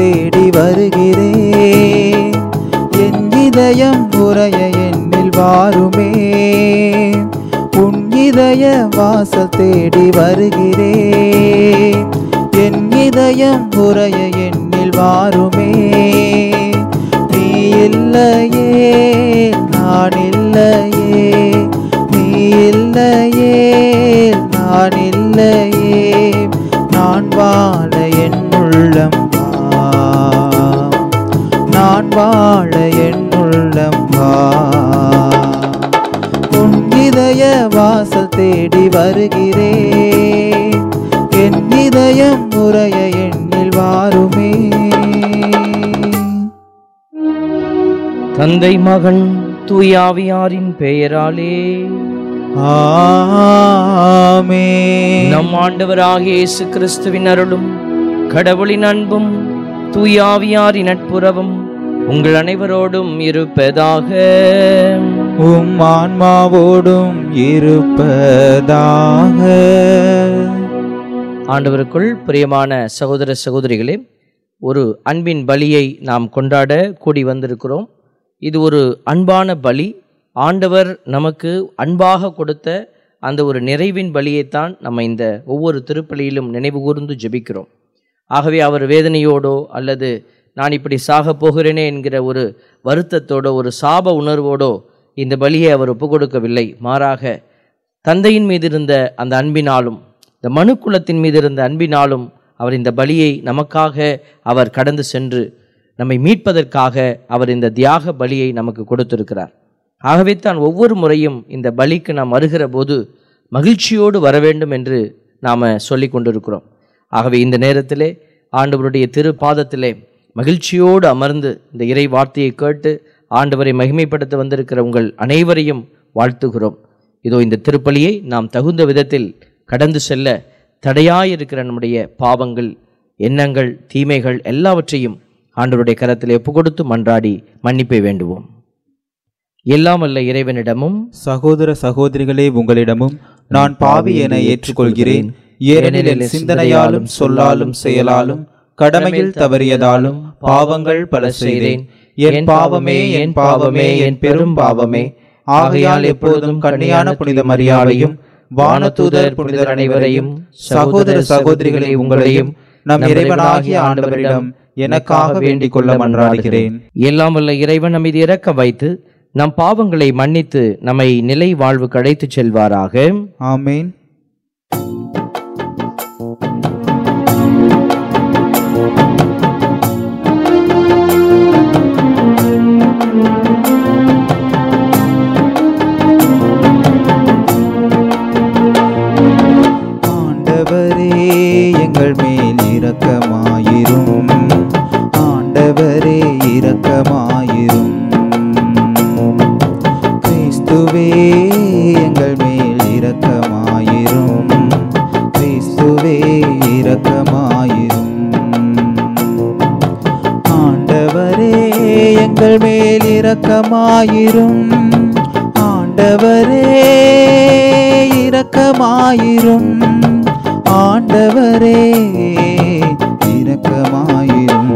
தேடி வருகிறேன் என் இதயம் உரைய என்னில் வாருமே உன் இதய வாசல் தேடி வருகிறேன் என் இதயம் உரைய என்னில் வாருமே நீ இல்லையே நான் இல்லையே நீ இல்லையே நான் இல்லையே நான் வாழ என் உள்ளம் வா நான் வாழ என் உள்ளம் வா உன் இதய வாசல் தேடி வருகிறேன் என் இதயம் முறைய எண்ணில் வாருமே தந்தை மகன் தூயாவியாரின் பெயராலே ஆமே நம் ஆண்டவராகிய இயேசு கிறிஸ்துவின் அருளும் கடவுளின் அன்பும் தூயாவியாரின் நட்புறவும் உங்கள் அனைவரோடும் இருப்பதாக உம் ஆன்மாவோடும் இருப்பதாக ஆண்டவருக்குள் பிரியமான சகோதர சகோதரிகளே ஒரு அன்பின் பலியை நாம் கொண்டாட கூடி வந்திருக்கிறோம் இது ஒரு அன்பான பலி ஆண்டவர் நமக்கு அன்பாக கொடுத்த அந்த ஒரு நிறைவின் பலியைத்தான் நம்ம இந்த ஒவ்வொரு திருப்பலியிலும் நினைவு கூர்ந்து ஜெபிக்கிறோம் ஆகவே அவர் வேதனையோடோ அல்லது நான் இப்படி சாக போகிறேனே என்கிற ஒரு வருத்தத்தோடோ ஒரு சாப உணர்வோடோ இந்த பலியை அவர் ஒப்பு கொடுக்கவில்லை மாறாக தந்தையின் மீது இருந்த அந்த அன்பினாலும் இந்த மனுக்குலத்தின் மீது இருந்த அன்பினாலும் அவர் இந்த பலியை நமக்காக அவர் கடந்து சென்று நம்மை மீட்பதற்காக அவர் இந்த தியாக பலியை நமக்கு கொடுத்திருக்கிறார் ஆகவே தான் ஒவ்வொரு முறையும் இந்த பலிக்கு நாம் வருகிற போது மகிழ்ச்சியோடு வர வேண்டும் என்று நாம் சொல்லி கொண்டிருக்கிறோம் ஆகவே இந்த நேரத்திலே ஆண்டவருடைய திரு பாதத்திலே மகிழ்ச்சியோடு அமர்ந்து இந்த இறை வார்த்தையை கேட்டு ஆண்டவரை மகிமைப்படுத்த வந்திருக்கிற உங்கள் அனைவரையும் வாழ்த்துகிறோம் இதோ இந்த திருப்பலியை நாம் தகுந்த விதத்தில் கடந்து செல்ல தடையாயிருக்கிற நம்முடைய பாவங்கள் எண்ணங்கள் தீமைகள் எல்லாவற்றையும் ஆண்டவருடைய கரத்தில் ஒப்பு கொடுத்து மன்றாடி மன்னிப்பை வேண்டுவோம் எல்லாம் அல்ல இறைவனிடமும் சகோதர சகோதரிகளே உங்களிடமும் நான் பாவி என ஏற்றுக்கொள்கிறேன் ஏனெனில் என் சிந்தனையாலும் சொல்லாலும் செயலாலும் கடமையில் தவறியதாலும் பாவங்கள் பல செய்தேன் என் பாவமே என் பாவமே என் பெரும் பாவமே ஆகையால் எப்பொழுதும் கன்னியான புனித மரியாதையும் வானதூதர் புனிதர் அனைவரையும் சகோதர சகோதரிகளே உங்களையும் நம் இறைவனாகிய ஆண்டவரிடம் எனக்காக வேண்டிக் கொள்ள மன்றாடுகிறேன் எல்லாம் வல்ல இறைவன் நம்மீது இறக்க வைத்து நம் பாவங்களை மன்னித்து நம்மை நிலை வாழ்வுக்கு அழைத்துச் செல்வாராக ஆமேன் ஆண்டவரே எங்கள் மேல் இரக்கமாயிரும் ஆண்டவரே இரக்கமாயிரும் கிறிஸ்துவே எங்கள் மேல் இரக்கமாயிரும் கிறிஸ்துவே இரக்கமாயிரும் ஆண்டவரே எங்கள் மேல் இரக்கமாயிரும் ஆண்டவரே இரக்கமாயிரும் ஆண்டவரே இரக்கமாயிரும்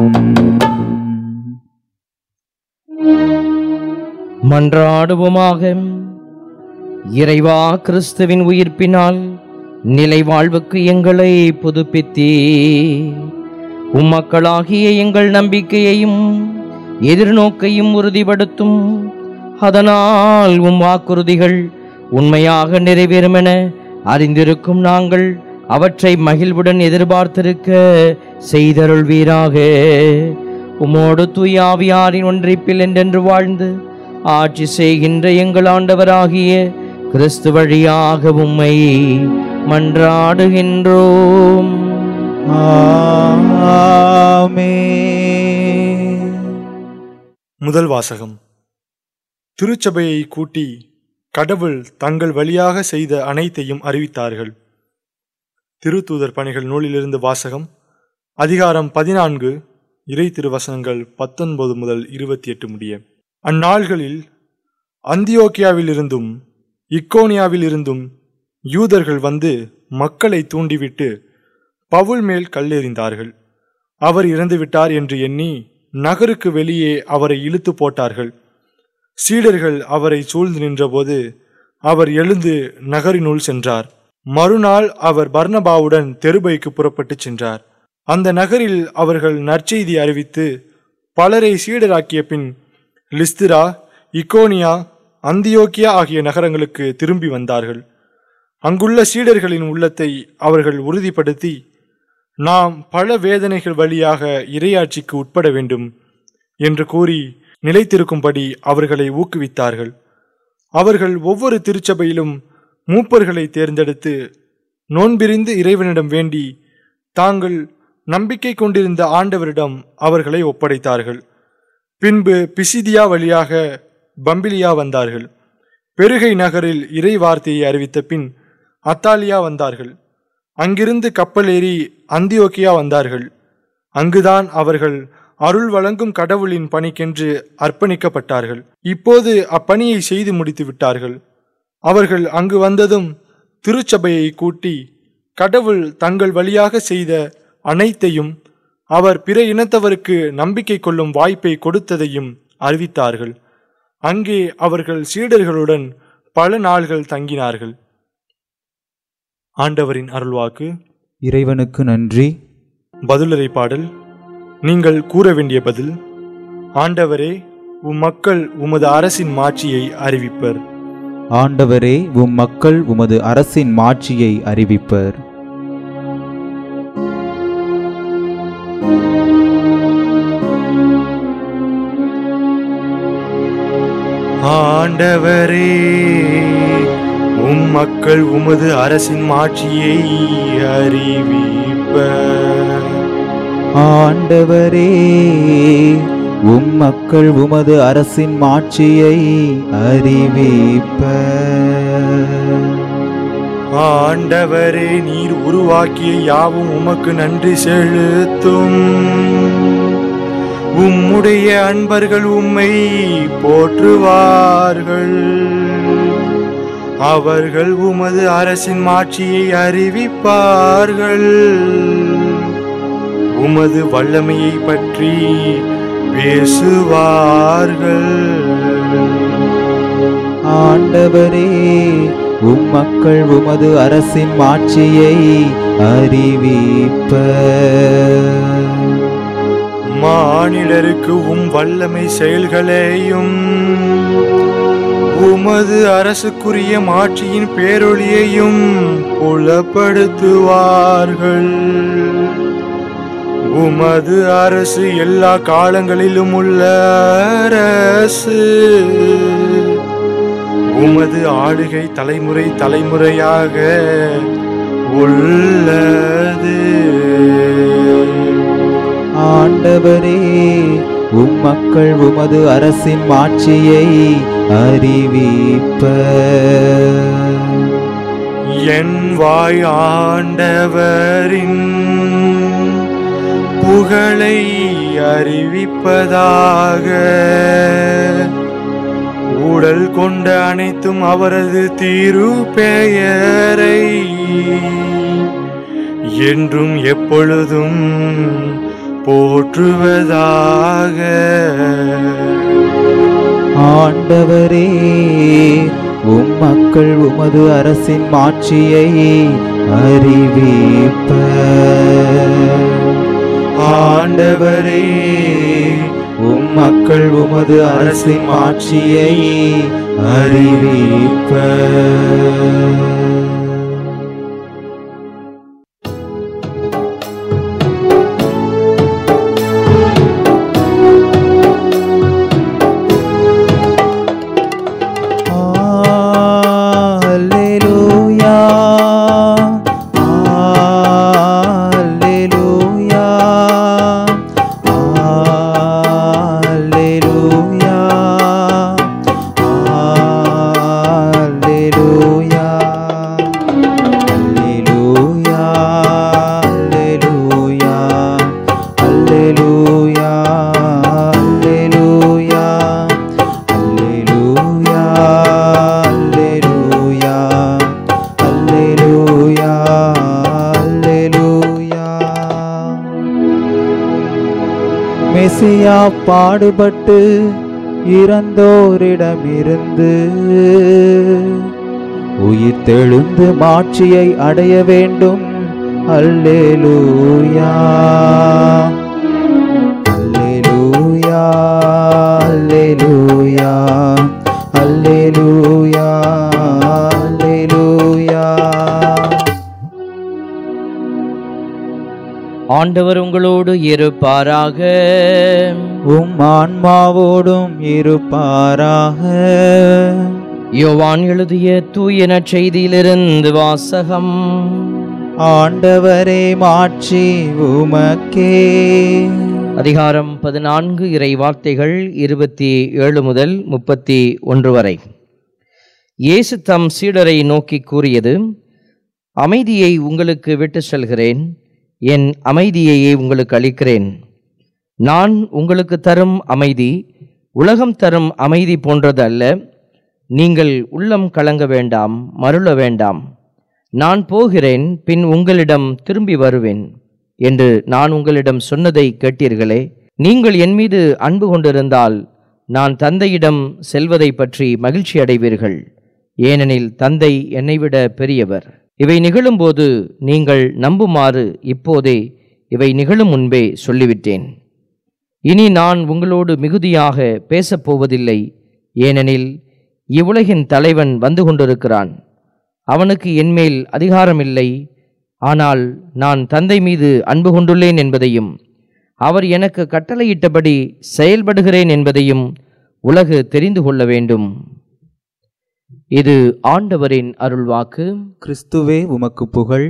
மன்றாடுவோமாக இறைவா கிறிஸ்துவின் உயிர்ப்பினால் நிலை வாழ்வுக்கு எங்களை புதுப்பித்தீ உம்மக்களாகிய எங்கள் நம்பிக்கையையும் எதிர்நோக்கையும் உறுதிப்படுத்தும் அதனால் உம் வாக்குறுதிகள் உண்மையாக நிறைவேறும் என அறிந்திருக்கும் நாங்கள் அவற்றை மகிழ்வுடன் எதிர்பார்த்திருக்க செய்தருள்வீராக உமோடு தூயாவியாரின் ஒன்றிப்பில் என்றென்று வாழ்ந்து ஆட்சி செய்கின்ற எங்கள் ஆண்டவராகிய கிறிஸ்து வழியாக உம்மை மன்றாடுகின்றோம் ஆமென். முதல் வாசகம் திருச்சபையை கூட்டி கடவுள் தங்கள் வழியாக செய்த அனைத்தையும் அறிவித்தார்கள் திருத்தூதர் பணிகள் நூலிலிருந்து வாசகம் அதிகாரம் பதினான்கு இறை திருவசனங்கள் பத்தொன்பது முதல் இருபத்தி எட்டு முடிய அந்நாள்களில் அந்தியோக்கியாவிலிருந்தும் இக்கோனியாவிலிருந்தும் யூதர்கள் வந்து மக்களை தூண்டிவிட்டு பவுல் மேல் கல்லெறிந்தார்கள் அவர் இறந்துவிட்டார் என்று எண்ணி நகருக்கு வெளியே அவரை இழுத்து போட்டார்கள் சீடர்கள் அவரை சூழ்ந்து நின்றபோது அவர் எழுந்து நகரினுள் சென்றார் மறுநாள் அவர் பர்னபாவுடன் தெருபைக்கு புறப்பட்டுச் சென்றார் அந்த நகரில் அவர்கள் நற்செய்தி அறிவித்து பலரை சீடராக்கிய பின் லிஸ்திரா இக்கோனியா அந்தியோக்கியா ஆகிய நகரங்களுக்கு திரும்பி வந்தார்கள் அங்குள்ள சீடர்களின் உள்ளத்தை அவர்கள் உறுதிப்படுத்தி நாம் பல வேதனைகள் வழியாக இறையாட்சிக்கு உட்பட வேண்டும் என்று கூறி நிலைத்திருக்கும்படி அவர்களை ஊக்குவித்தார்கள் அவர்கள் ஒவ்வொரு திருச்சபையிலும் மூப்பர்களை தேர்ந்தெடுத்து நோன்பிரிந்து இறைவனிடம் வேண்டி தாங்கள் நம்பிக்கை கொண்டிருந்த ஆண்டவரிடம் அவர்களை ஒப்படைத்தார்கள் பின்பு பிசிதியா வழியாக பம்பிலியா வந்தார்கள் பெருகை நகரில் இறை வார்த்தையை அறிவித்த பின் அத்தாலியா வந்தார்கள் அங்கிருந்து கப்பல் ஏறி அந்தியோக்கியா வந்தார்கள் அங்குதான் அவர்கள் அருள் வழங்கும் கடவுளின் பணிக்கென்று அர்ப்பணிக்கப்பட்டார்கள் இப்போது அப்பணியை செய்து முடித்து விட்டார்கள் அவர்கள் அங்கு வந்ததும் திருச்சபையை கூட்டி கடவுள் தங்கள் வழியாக செய்த அனைத்தையும் அவர் பிற இனத்தவருக்கு நம்பிக்கை கொள்ளும் வாய்ப்பை கொடுத்ததையும் அறிவித்தார்கள் அங்கே அவர்கள் சீடர்களுடன் பல நாள்கள் தங்கினார்கள் ஆண்டவரின் அருள்வாக்கு இறைவனுக்கு நன்றி பதிலுரை பாடல் நீங்கள் கூற வேண்டிய பதில் ஆண்டவரே உம் மக்கள் உமது அரசின் மாட்சியை அறிவிப்பர் ஆண்டவரே உம் மக்கள் உமது அரசின் மாட்சியை அறிவிப்பர் ஆண்டவரே உம் மக்கள் உமது அரசின் மாட்சியை அறிவிப்பர் ஆண்டவரே உம் மக்கள் உமது அரசின் மாட்சியை அறிவிப்பர் ஆண்டவரே நீர் உருவாக்கிய யாவும் உமக்கு நன்றி செலுத்தும் உம்முடைய அன்பர்கள் உம்மை போற்றுவார்கள் அவர்கள் உமது அரசின் மாட்சியை அறிவிப்பார்கள் உமது வல்லமையை பற்றி பேசுவார்கள் ஆண்டவரே உம் மக்கள் உமது அரசின் மாட்சியை அறிவிப்பர் மானிடருக்கு உம் வல்லமை செயல்களையும் உமது அரசுக்குரிய மாட்சியின் பேரொளியையும் புலப்படுத்துவார்கள் உமது அரசு எல்லா காலங்களிலும் உள்ள அரசு உமது ஆளுகை தலைமுறை தலைமுறையாக உள்ளது ஆண்டவரே உம் மக்கள் உமது அரசின் மாட்சியை அறிவிப்பர் என் வாய் ஆண்டவரின் புகழை அறிவிப்பதாக உடல் கொண்ட அனைத்தும் அவரது திரு பெயரை என்றும் எப்பொழுதும் போற்றுவதாக ஆண்டவரே உம் மக்கள் உமது அரசின் மாட்சியை அறிவிப்பர் ஆண்டவரே உம் மக்கள் உமது அரசின் மாட்சியை அறிவிப்பர் Alleluia. Alleluia. Alleluia. Alleluia. மேசியா பாடுபட்டு இறந்தோரிடமிருந்து உயிர் தெழுந்து மாட்சியை அடைய வேண்டும் அல்லேலூயா அல்லேலூயா அல்லேலூயா அல்லேலூயா அல்லேலூயா ஆண்டவர் உங்களோடு இருப்பாராக உம் ஆன்மாவோடும் இருப்பாராக யோவான் எழுதிய தூய நற்செய்தியிலிருந்து வாசகம் ஆண்டவரே மாட்சி உமக்கே அதிகாரம் பதினான்கு இறை வார்த்தைகள் இருபத்தி ஏழு முதல் முப்பத்தி ஒன்று வரை இயேசு தம் சீடரை நோக்கி கூறியது அமைதியை உங்களுக்கு விட்டு செல்கிறேன் என் அமைதியையே உங்களுக்கு அளிக்கிறேன் நான் உங்களுக்கு தரும் அமைதி உலகம் தரும் அமைதி போன்றது அல்ல நீங்கள் உள்ளம் கலங்க வேண்டாம் மருள வேண்டாம் நான் போகிறேன் பின் உங்களிடம் திரும்பி வருவேன் என்று நான் உங்களிடம் சொன்னதை கேட்டீர்களே நீங்கள் என் மீது அன்பு கொண்டிருந்தால் நான் தந்தையிடம் செல்வதை பற்றி மகிழ்ச்சி அடைவீர்கள் ஏனெனில் தந்தை என்னை விட பெரியவர் இவை நிகழும்போது நீங்கள் நம்புமாறு இப்போதே இவை நிகழும் முன்பே சொல்லிவிட்டேன் இனி நான் உங்களோடு மிகுதியாக பேசப் போவதில்லை ஏனெனில் இவ்வுலகின் தலைவன் வந்து கொண்டிருக்கிறான் அவனுக்கு என்மேல் அதிகாரமில்லை ஆனால் நான் தந்தை மீது அன்பு கொண்டுள்ளேன் என்பதையும் அவர் எனக்கு கட்டளையிட்டபடி செயல்படுகிறேன் என்பதையும் உலகு தெரிந்து கொள்ள வேண்டும் இது ஆண்டவரின் அருள்வாக்கு கிறிஸ்துவே உமக்கு புகழ்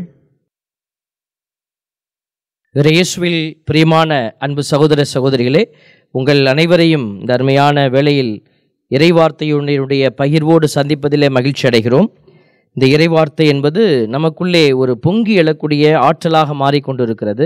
இயேசுவில் பிரியமான அன்பு சகோதர சகோதரிகளே உங்கள் அனைவரையும் இந்த அருமையான வேளையில் இறைவார்த்தையுடைய பகிர்வோடு சந்திப்பதிலே மகிழ்ச்சி அடைகிறோம் இந்த இறைவார்த்தை என்பது நமக்குள்ளே ஒரு பொங்கி எழக்கூடிய ஆற்றலாக மாறிக்கொண்டிருக்கிறது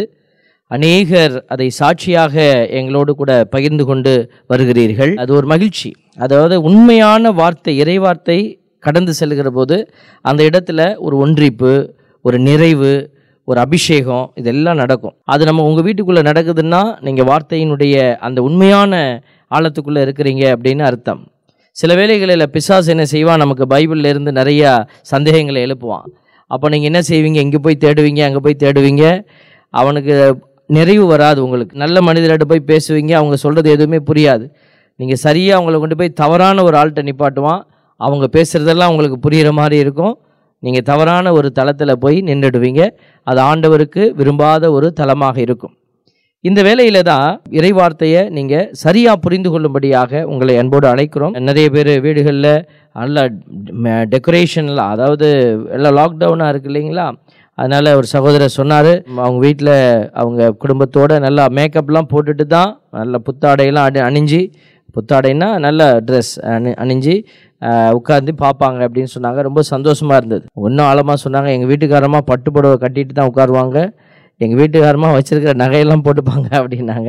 அநேகர் அதை சாட்சியாக எங்களோடு கூட பகிர்ந்து கொண்டு வருகிறீர்கள் அது ஒரு மகிழ்ச்சி அதாவது உண்மையான வார்த்தை இறைவார்த்தை கடந்து செல்கிற போது அந்த இடத்துல ஒரு ஒன்றிப்பு ஒரு நிறைவு ஒரு அபிஷேகம் இதெல்லாம் நடக்கும் அது நம்ம உங்கள் வீட்டுக்குள்ளே நடக்குதுன்னா நீங்கள் வார்த்தையினுடைய அந்த உண்மையான ஆழத்துக்குள்ளே இருக்கிறீங்க அப்படின்னு அர்த்தம் சில வேளைகளில் பிசாசு என்ன செய்வான் நமக்கு பைபிள்ல இருந்து நிறையா சந்தேகங்களை எழுப்புவான் அப்போ நீங்கள் என்ன செய்வீங்க இங்கே போய் தேடுவீங்க அங்கே போய் தேடுவீங்க அவனுக்கு நிறைவு வராது உங்களுக்கு நல்ல மனிதர்கிட்ட போய் பேசுவீங்க அவங்க சொல்கிறது எதுவுமே புரியாது நீங்கள் சரியாக அவங்கள கொண்டு போய் தவறான ஒரு ஆள்கிட்ட நிப்பாட்டுவான் அவங்க பேசுகிறதெல்லாம் உங்களுக்கு புரிகிற மாதிரி இருக்கும் நீங்கள் தவறான ஒரு தளத்தில் போய் நின்றுடுவீங்க அது ஆண்டவருக்கு விரும்பாத ஒரு தலமாக இருக்கும் இந்த வேலையில தான் இறைவார்த்தையை நீங்கள் சரியாக புரிந்து கொள்ளும்படியாக உங்களை அன்போடு அழைக்கிறோம் நிறைய பேர் வீடுகளில் நல்ல டெக்கரேஷன்லாம் அதாவது எல்லாம் லாக்டவுனாக இருக்கு இல்லைங்களா அதனால் ஒரு சகோதரர் சொன்னார் அவங்க வீட்டில் அவங்க குடும்பத்தோட நல்லா மேக்கப்லாம் போட்டுட்டு தான் நல்ல புத்தாடையெல்லாம் அணி அணிஞ்சு புத்தாடைன்னா நல்ல ட்ரெஸ் அணி அணிஞ்சு உட்காந்து பார்ப்பாங்க அப்படின்னு சொன்னாங்க ரொம்ப சந்தோஷமாக இருந்தது இன்னும் ஆழமாக சொன்னாங்க எங்கள் வீட்டுக்காரமா பட்டு புடவை கட்டிட்டு தான் உட்காருவாங்க எங்கள் வீட்டுக்காரமா வச்சிருக்கிற நகையெல்லாம் போட்டுப்பாங்க அப்படின்னாங்க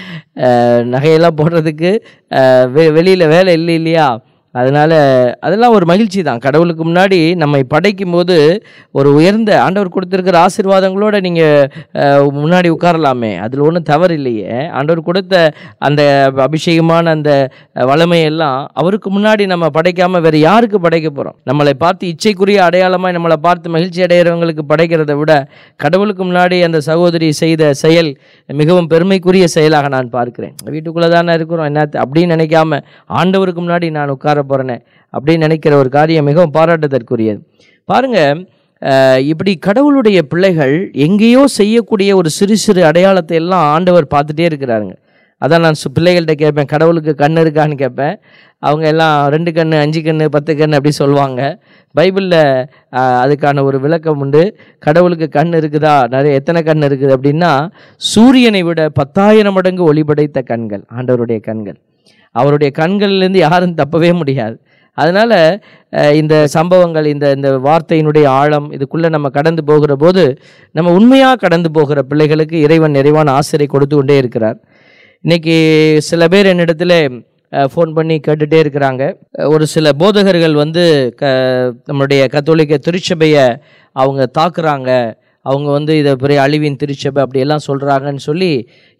அஹ், நகையெல்லாம் போடுறதுக்கு அஹ், வெ வெளியில் வேலை இல்லை இல்லையா அதனால் அதெல்லாம் ஒரு மகிழ்ச்சி தான் கடவுளுக்கு முன்னாடி நம்மை படைக்கும் போது ஒரு உயர்ந்த ஆண்டவர் கொடுத்துருக்கிற ஆசீர்வாதங்களோட நீங்கள் முன்னாடி உட்காரலாமே அதில் ஒன்றும் தவறு இல்லையே ஆண்டவர் கொடுத்த அந்த அபிஷேகமான அந்த வளமையெல்லாம் அவருக்கு முன்னாடி நம்ம படைக்காம வேறு யாருக்கு படைக்க போகிறோம் நம்மளை பார்த்து இச்சைக்குரிய அடையாளமாக நம்மளை பார்த்து மகிழ்ச்சி அடைகிறவங்களுக்கு படைக்கிறதை விட கடவுளுக்கு முன்னாடி அந்த சகோதரி செய்த செயல் மிகவும் பெருமைக்குரிய செயலாக நான் பார்க்கிறேன் வீட்டுக்குள்ளே தானே இருக்கிறோம் என்ன அப்படின்னு நினைக்காம ஆண்டவருக்கு முன்னாடி நான் உட்கார போகிறேனே அப்படின்னு நினைக்கிற ஒரு காரியம் மிகவும் பாராட்டுதற்குரியது பாருங்க அஹ், இப்படி கடவுளுடைய பிள்ளைகள் எங்கேயோ செய்யக்கூடிய ஒரு சிறு சிறு அடையாளத்தை எல்லாம் ஆண்டவர் பார்த்துட்டே இருக்கிறாருங்க அதான் நான் சு- பிள்ளைகள்கிட்ட கேட்பேன் கடவுளுக்கு கண் இருக்கான்னு கேட்பேன் அவங்க எல்லாம் ரெண்டு கண்ணு அஞ்சு கண்ணு பத்து கண்ணு அப்படி சொல்லுவாங்க பைபிளில் அதுக்கான ஒரு விளக்கம் உண்டு கடவுளுக்கு கண் இருக்குதா நிறைய எத்தனை கண் இருக்குது அப்படின்னா சூரியனை விட பத்தாயிரம் மடங்கு ஒளி படைத்த கண்கள் ஆண்டவருடைய கண்கள் அவருடைய கண்கள்லேருந்து யாரும் தப்பவே முடியாது அதனால் இந்த சம்பவங்கள் இந்த இந்த வார்த்தையினுடைய ஆழம் இதுக்குள்ளே நம்ம கடந்து போகிற போது நம்ம உண்மையாக கடந்து போகிற பிள்ளைகளுக்கு இறைவன் நிறைவான ஆசிரியை கொடுத்து கொண்டே இருக்கிறார் இன்னைக்கு சில பேர் என்னிடத்துல ஃபோன் பண்ணி கேட்டுகிட்டே இருக்கிறாங்க அஹ், ஒரு சில போதகர்கள் வந்து க நம்மளுடைய கத்தோலிக்க திருச்சபையை அவங்க தாக்குறாங்க அவங்க வந்து இதை பெரிய அழிவின் திருச்சபை அப்படியெல்லாம் சொல்கிறாங்கன்னு சொல்லி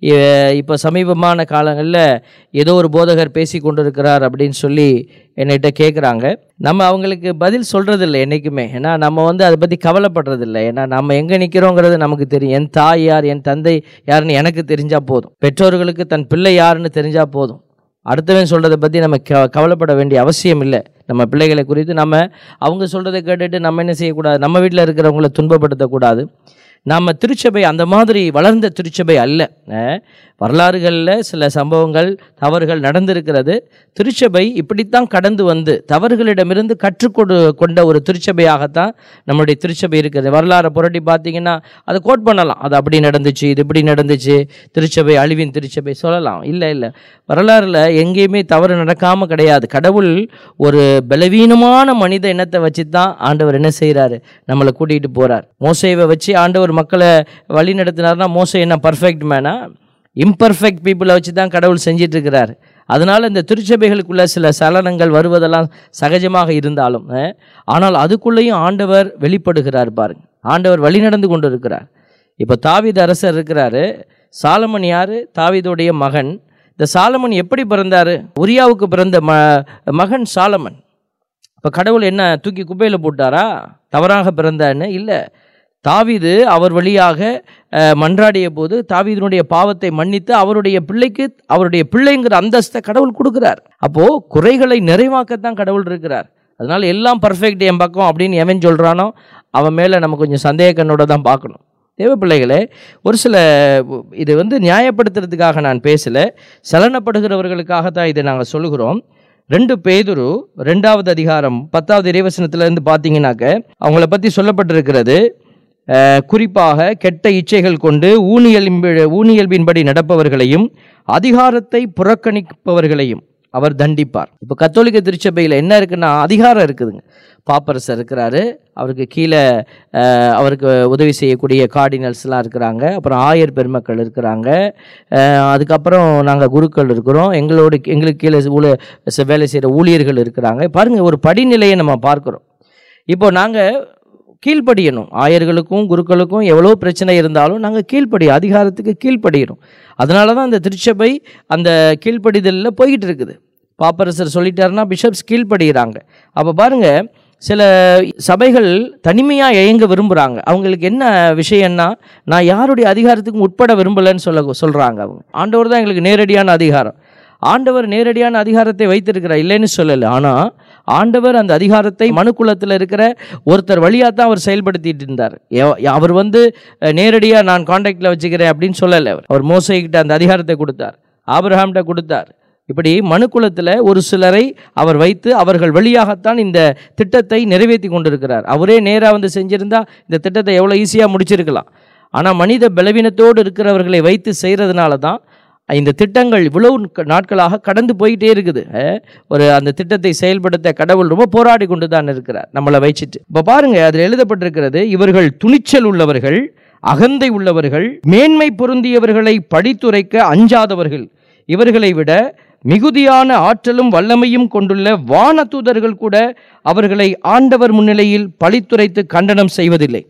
இ- இப்போ சமீபமான காலங்களில் ஏதோ ஒரு போதகர் பேசி கொண்டிருக்கிறார் அப்படின்னு சொல்லி என்கிட்ட கேட்குறாங்க நம்ம அவங்களுக்கு பதில் சொல்கிறதில்ல என்றைக்குமே ஏன்னா நம்ம வந்து அதை பற்றி கவலைப்படுறதில்ல ஏன்னா நம்ம எங்கே நிற்கிறோங்கிறது நமக்கு தெரியும் என் தாய் யார் என் தந்தை யாருன்னு எனக்கு தெரிஞ்சால் போதும் பெற்றோர்களுக்கு தன் பிள்ளை யாருன்னு தெரிஞ்சால் போதும் அடுத்தவன் சொல்கிறத பற்றி நம்ம க கவலைப்பட வேண்டிய அவசியம் இல்லை நம்ம பிள்ளைகளை குறித்து நம்ம அவங்க சொல்கிறத கேட்டுட்டு நம்ம என்ன செய்யக்கூடாது நம்ம வீட்டில் இருக்கிறவங்கள துன்பப்படுத்தக்கூடாது நாம் திருச்சபை அந்த மாதிரி வளர்ந்த திருச்சபை அல்ல அஹ், வரலாறுகளில் சில சம்பவங்கள் தவறுகள் நடந்திருக்கிறது திருச்சபை இப்படித்தான் கடந்து வந்து தவறுகளிடமிருந்து கற்றுக்கொடு கொண்ட ஒரு திருச்சபையாகத்தான் நம்மளுடைய திருச்சபை இருக்குது வரலாறை புரட்டி பார்த்தீங்கன்னா அதை கோட் பண்ணலாம் அது அப்படி நடந்துச்சு இது இப்படி நடந்துச்சு திருச்சபை அழிவின் திருச்சபை சொல்லலாம் இல்லை இல்லை வரலாறுல எங்கேயுமே தவறு நடக்காமல் கிடையாது கடவுள் ஒரு பலவீனமான மனித இனத்தை வச்சு தான் ஆண்டவர் என்ன செய்கிறாரு நம்மளை கூட்டிகிட்டு போகிறார் மோசைவை வச்சு ஆண்டவர் மக்களை வழி நடத்தினார்னா மோசை என்ன பர்ஃபெக்ட் மேனா இம்பர்ஃபெக்ட் பீப்புளை வச்சு தான் கடவுள் செஞ்சிட்டு இருக்கிறார் அதனால் இந்த திருச்சபைகளுக்குள்ள சில சலனங்கள் வருவதெல்லாம் சகஜமாக இருந்தாலும் அஹ், ஆனால் அதுக்குள்ளேயும் ஆண்டவர் வெளிப்படுகிறார் பாருங்க ஆண்டவர் வழி நடந்து கொண்டு இருக்கிறார் இப்போ தாவீது அரசர் இருக்கிறாரு சாலமன் யாரு தாவீதுடைய மகன் இந்த சாலமன் எப்படி பிறந்தாரு உரியாவுக்கு பிறந்த ம மகன் சாலமன் இப்போ கடவுள் என்ன தூக்கி குப்பையில் போட்டாரா தவறாக பிறந்தான்னு இல்லை தாவீது அவர் வழியாக அஹ், மன்றாடிய போது தாவீதினுடைய பாவத்தை மன்னித்து அவருடைய பிள்ளைக்கு அவருடைய பிள்ளைங்கிற அந்தஸ்தை கடவுள் கொடுக்குறார் அப்போ குறைகளை நிறைவாக்கத்தான் கடவுள் இருக்கிறார் அதனால எல்லாம் பர்ஃபெக்ட் என் பக்கம் அப்படின்னு எவன் சொல்றானோ அவன் மேலே நம்ம கொஞ்சம் சந்தேக கண்ணோட தான் பார்க்கணும் தேவ பிள்ளைகளே ஒரு சில இது வந்து நியாயப்படுத்துறதுக்காக நான் பேசல சலனப்படுகிறவர்களுக்காக தான் இதை நாங்கள் சொல்லுகிறோம் ரெண்டு பேதுரு ரெண்டாவது அதிகாரம் பத்தாவது இறைவசனத்துல இருந்து பார்த்தீங்கன்னாக்க அவங்கள பற்றி சொல்லப்பட்டிருக்கிறது அஹ், குறிப்பாக கெட்ட இச்சைகள் கொண்டு ஊனியலின் ஊனியல்பின்படி நடப்பவர்களையும் அதிகாரத்தை புறக்கணிப்பவர்களையும் அவர் தண்டிப்பார் இப்போ கத்தோலிக்க திருச்சபையில் என்ன இருக்குன்னா அதிகாரம் இருக்குதுங்க பாப்பரசர் இருக்கிறாரு அவருக்கு கீழே அஹ், அவருக்கு உதவி செய்யக்கூடிய கார்டினல்ஸ்லாம் இருக்கிறாங்க அப்புறம் ஆயர் பெருமக்கள் இருக்கிறாங்க அஹ், அதுக்கப்புறம் நாங்கள் குருக்கள் இருக்கிறோம் எங்களோட எங்களுக்கு கீழே ஊழ வேலை செய்கிற ஊழியர்கள் இருக்கிறாங்க பாருங்கள் ஒரு படிநிலையை நம்ம பார்க்குறோம் இப்போ நாங்கள் கீழ்ப்படியணும் ஆயர்களுக்கும் குருக்களுக்கும் எவ்வளோ பிரச்சனை இருந்தாலும் நாங்கள் கீழ்ப்படி அதிகாரத்துக்கு கீழ்ப்படியணும் அதனால தான் அந்த திருச்சபை அந்த கீழ்ப்படிதலில் போய்கிட்டு இருக்குது பாப்பரசர் சொல்லிட்டாருன்னா பிஷப்ஸ் கீழ்ப்படுகிறாங்க அப்போ பாருங்க சில சபைகள் தனிமையாக இயங்க விரும்புகிறாங்க அவங்களுக்கு என்ன விஷயம்னா நான் யாருடைய அதிகாரத்துக்கும் உட்பட விரும்பலைன்னு சொல்ல சொல்கிறாங்க அவங்க ஆண்டவர் தான் எங்களுக்கு நேரடியான அதிகாரம் ஆண்டவர் நேரடியான அதிகாரத்தை வைத்திருக்கிறார் இல்லைன்னு சொல்லலை ஆனால் ஆண்டவர் அந்த அதிகாரத்தை மனுக்குலத்தில் இருக்கிற ஒருத்தர் வழியாக தான் அவர் செயல்படுத்திட்டு இருந்தார் எவ- அவர் வந்து நேரடியாக நான் காண்டாக்டில் வச்சுக்கிறேன் அப்படின்னு சொல்லலை அவர் அவர் மோசைக்கிட்ட அந்த அதிகாரத்தை கொடுத்தார் ஆபிரஹாம்கிட்ட கொடுத்தார் இப்படி மனுக்குலத்தில் ஒரு சிலரை அவர் வைத்து அவர்கள் வழியாகத்தான் இந்த திட்டத்தை நிறைவேற்றி கொண்டிருக்கிறார் அவரே நேராக வந்து செஞ்சிருந்தா இந்த திட்டத்தை எவ்வளோ ஈஸியாக முடிச்சிருக்கலாம் ஆனால் மனித பலவீனத்தோடு இருக்கிறவர்களை வைத்து செய்கிறதுனால தான் இந்த திட்டங்கள் இவ்வளவு க- நாட்களாக கடந்து போயிட்டே இருக்குது அஹ், ஒரு அந்த திட்டத்தை செயல்படுத்த கடவுள் ரொம்ப போராடி கொண்டு தான் இருக்கிறார் நம்மளை வச்சுட்டு இப்போ பாருங்க அதில் எழுதப்பட்டிருக்கிறது இவர்கள் துணிச்சல் உள்ளவர்கள் அகந்தை உள்ளவர்கள் மேன்மை பொருந்தியவர்களை படித்துரைக்க அஞ்சாதவர்கள் இவர்களை விட மிகுதியான ஆற்றலும் வல்லமையும் கொண்டுள்ள வானதூதர்கள் கூட அவர்களை ஆண்டவர் முன்னிலையில் பழித்துரைத்து கண்டனம் செய்வதில்லை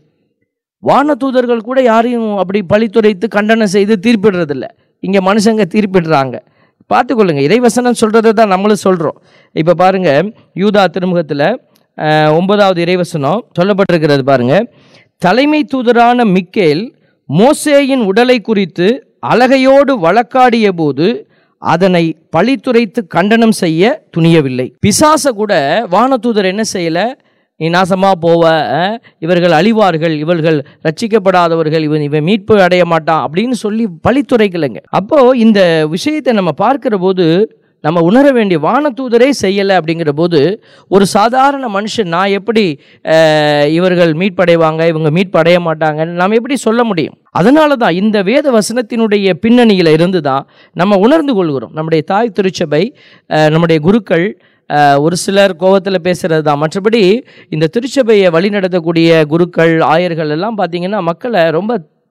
வானதூதர்கள் கூட யாரையும் அப்படி பழித்துரைத்து கண்டனம் செய்து தீர்ப்பிடுறதில்ல இங்கே மனுஷங்க தீர்ப்பிடுறாங்க பார்த்துக்கொள்ளுங்க இறைவசனம் சொல்கிறத தான் நம்மளும் சொல்கிறோம் இப்போ பாருங்க யூதா திருமுகத்தில் ஒன்பதாவது இறைவசனம் சொல்லப்பட்டிருக்கிறது பாருங்க தலைமை தூதரான மிக்கேல் மோசேயின் உடலை குறித்து அழகையோடு வழக்காடிய போது அதனை பழித்துரைத்து கண்டனம் செய்ய துணியவில்லை பிசாச கூட வானதூதர் என்ன செய்யல நீ நாசமா போவ அஹ், இவர்கள் அழிவார்கள் இவர்கள் ரட்சிக்கப்படாதவர்கள் இவன் இவன் மீட்பு அடைய மாட்டான் அப்படின்னு சொல்லி பழித்துரைக்கலைங்க அப்போ இந்த விஷயத்தை நம்ம பார்க்கிற போது நம்ம உணர வேண்டிய வானதூதரே செய்யலை அப்படிங்கிற போது ஒரு சாதாரண மனுஷன் நான் எப்படி அஹ், இவர்கள் மீட்படைவாங்க இவங்க மீட்படைய மாட்டாங்கன்னு நாம் எப்படி சொல்ல முடியும் அதனால தான் இந்த வேத வசனத்தினுடைய பின்னணியில் இருந்து தான் நம்ம உணர்ந்து கொள்கிறோம் நம்முடைய தாய் திருச்சபை அஹ், நம்முடைய குருக்கள் அஹ், ஒரு சிலர் கோவத்தில் பேசுகிறது தான் மற்றபடி இந்த திருச்சபையை வழிநடத்தக்கூடிய குருக்கள் ஆயர்கள் எல்லாம் பார்த்தீங்கன்னா மக்களை ரொம்ப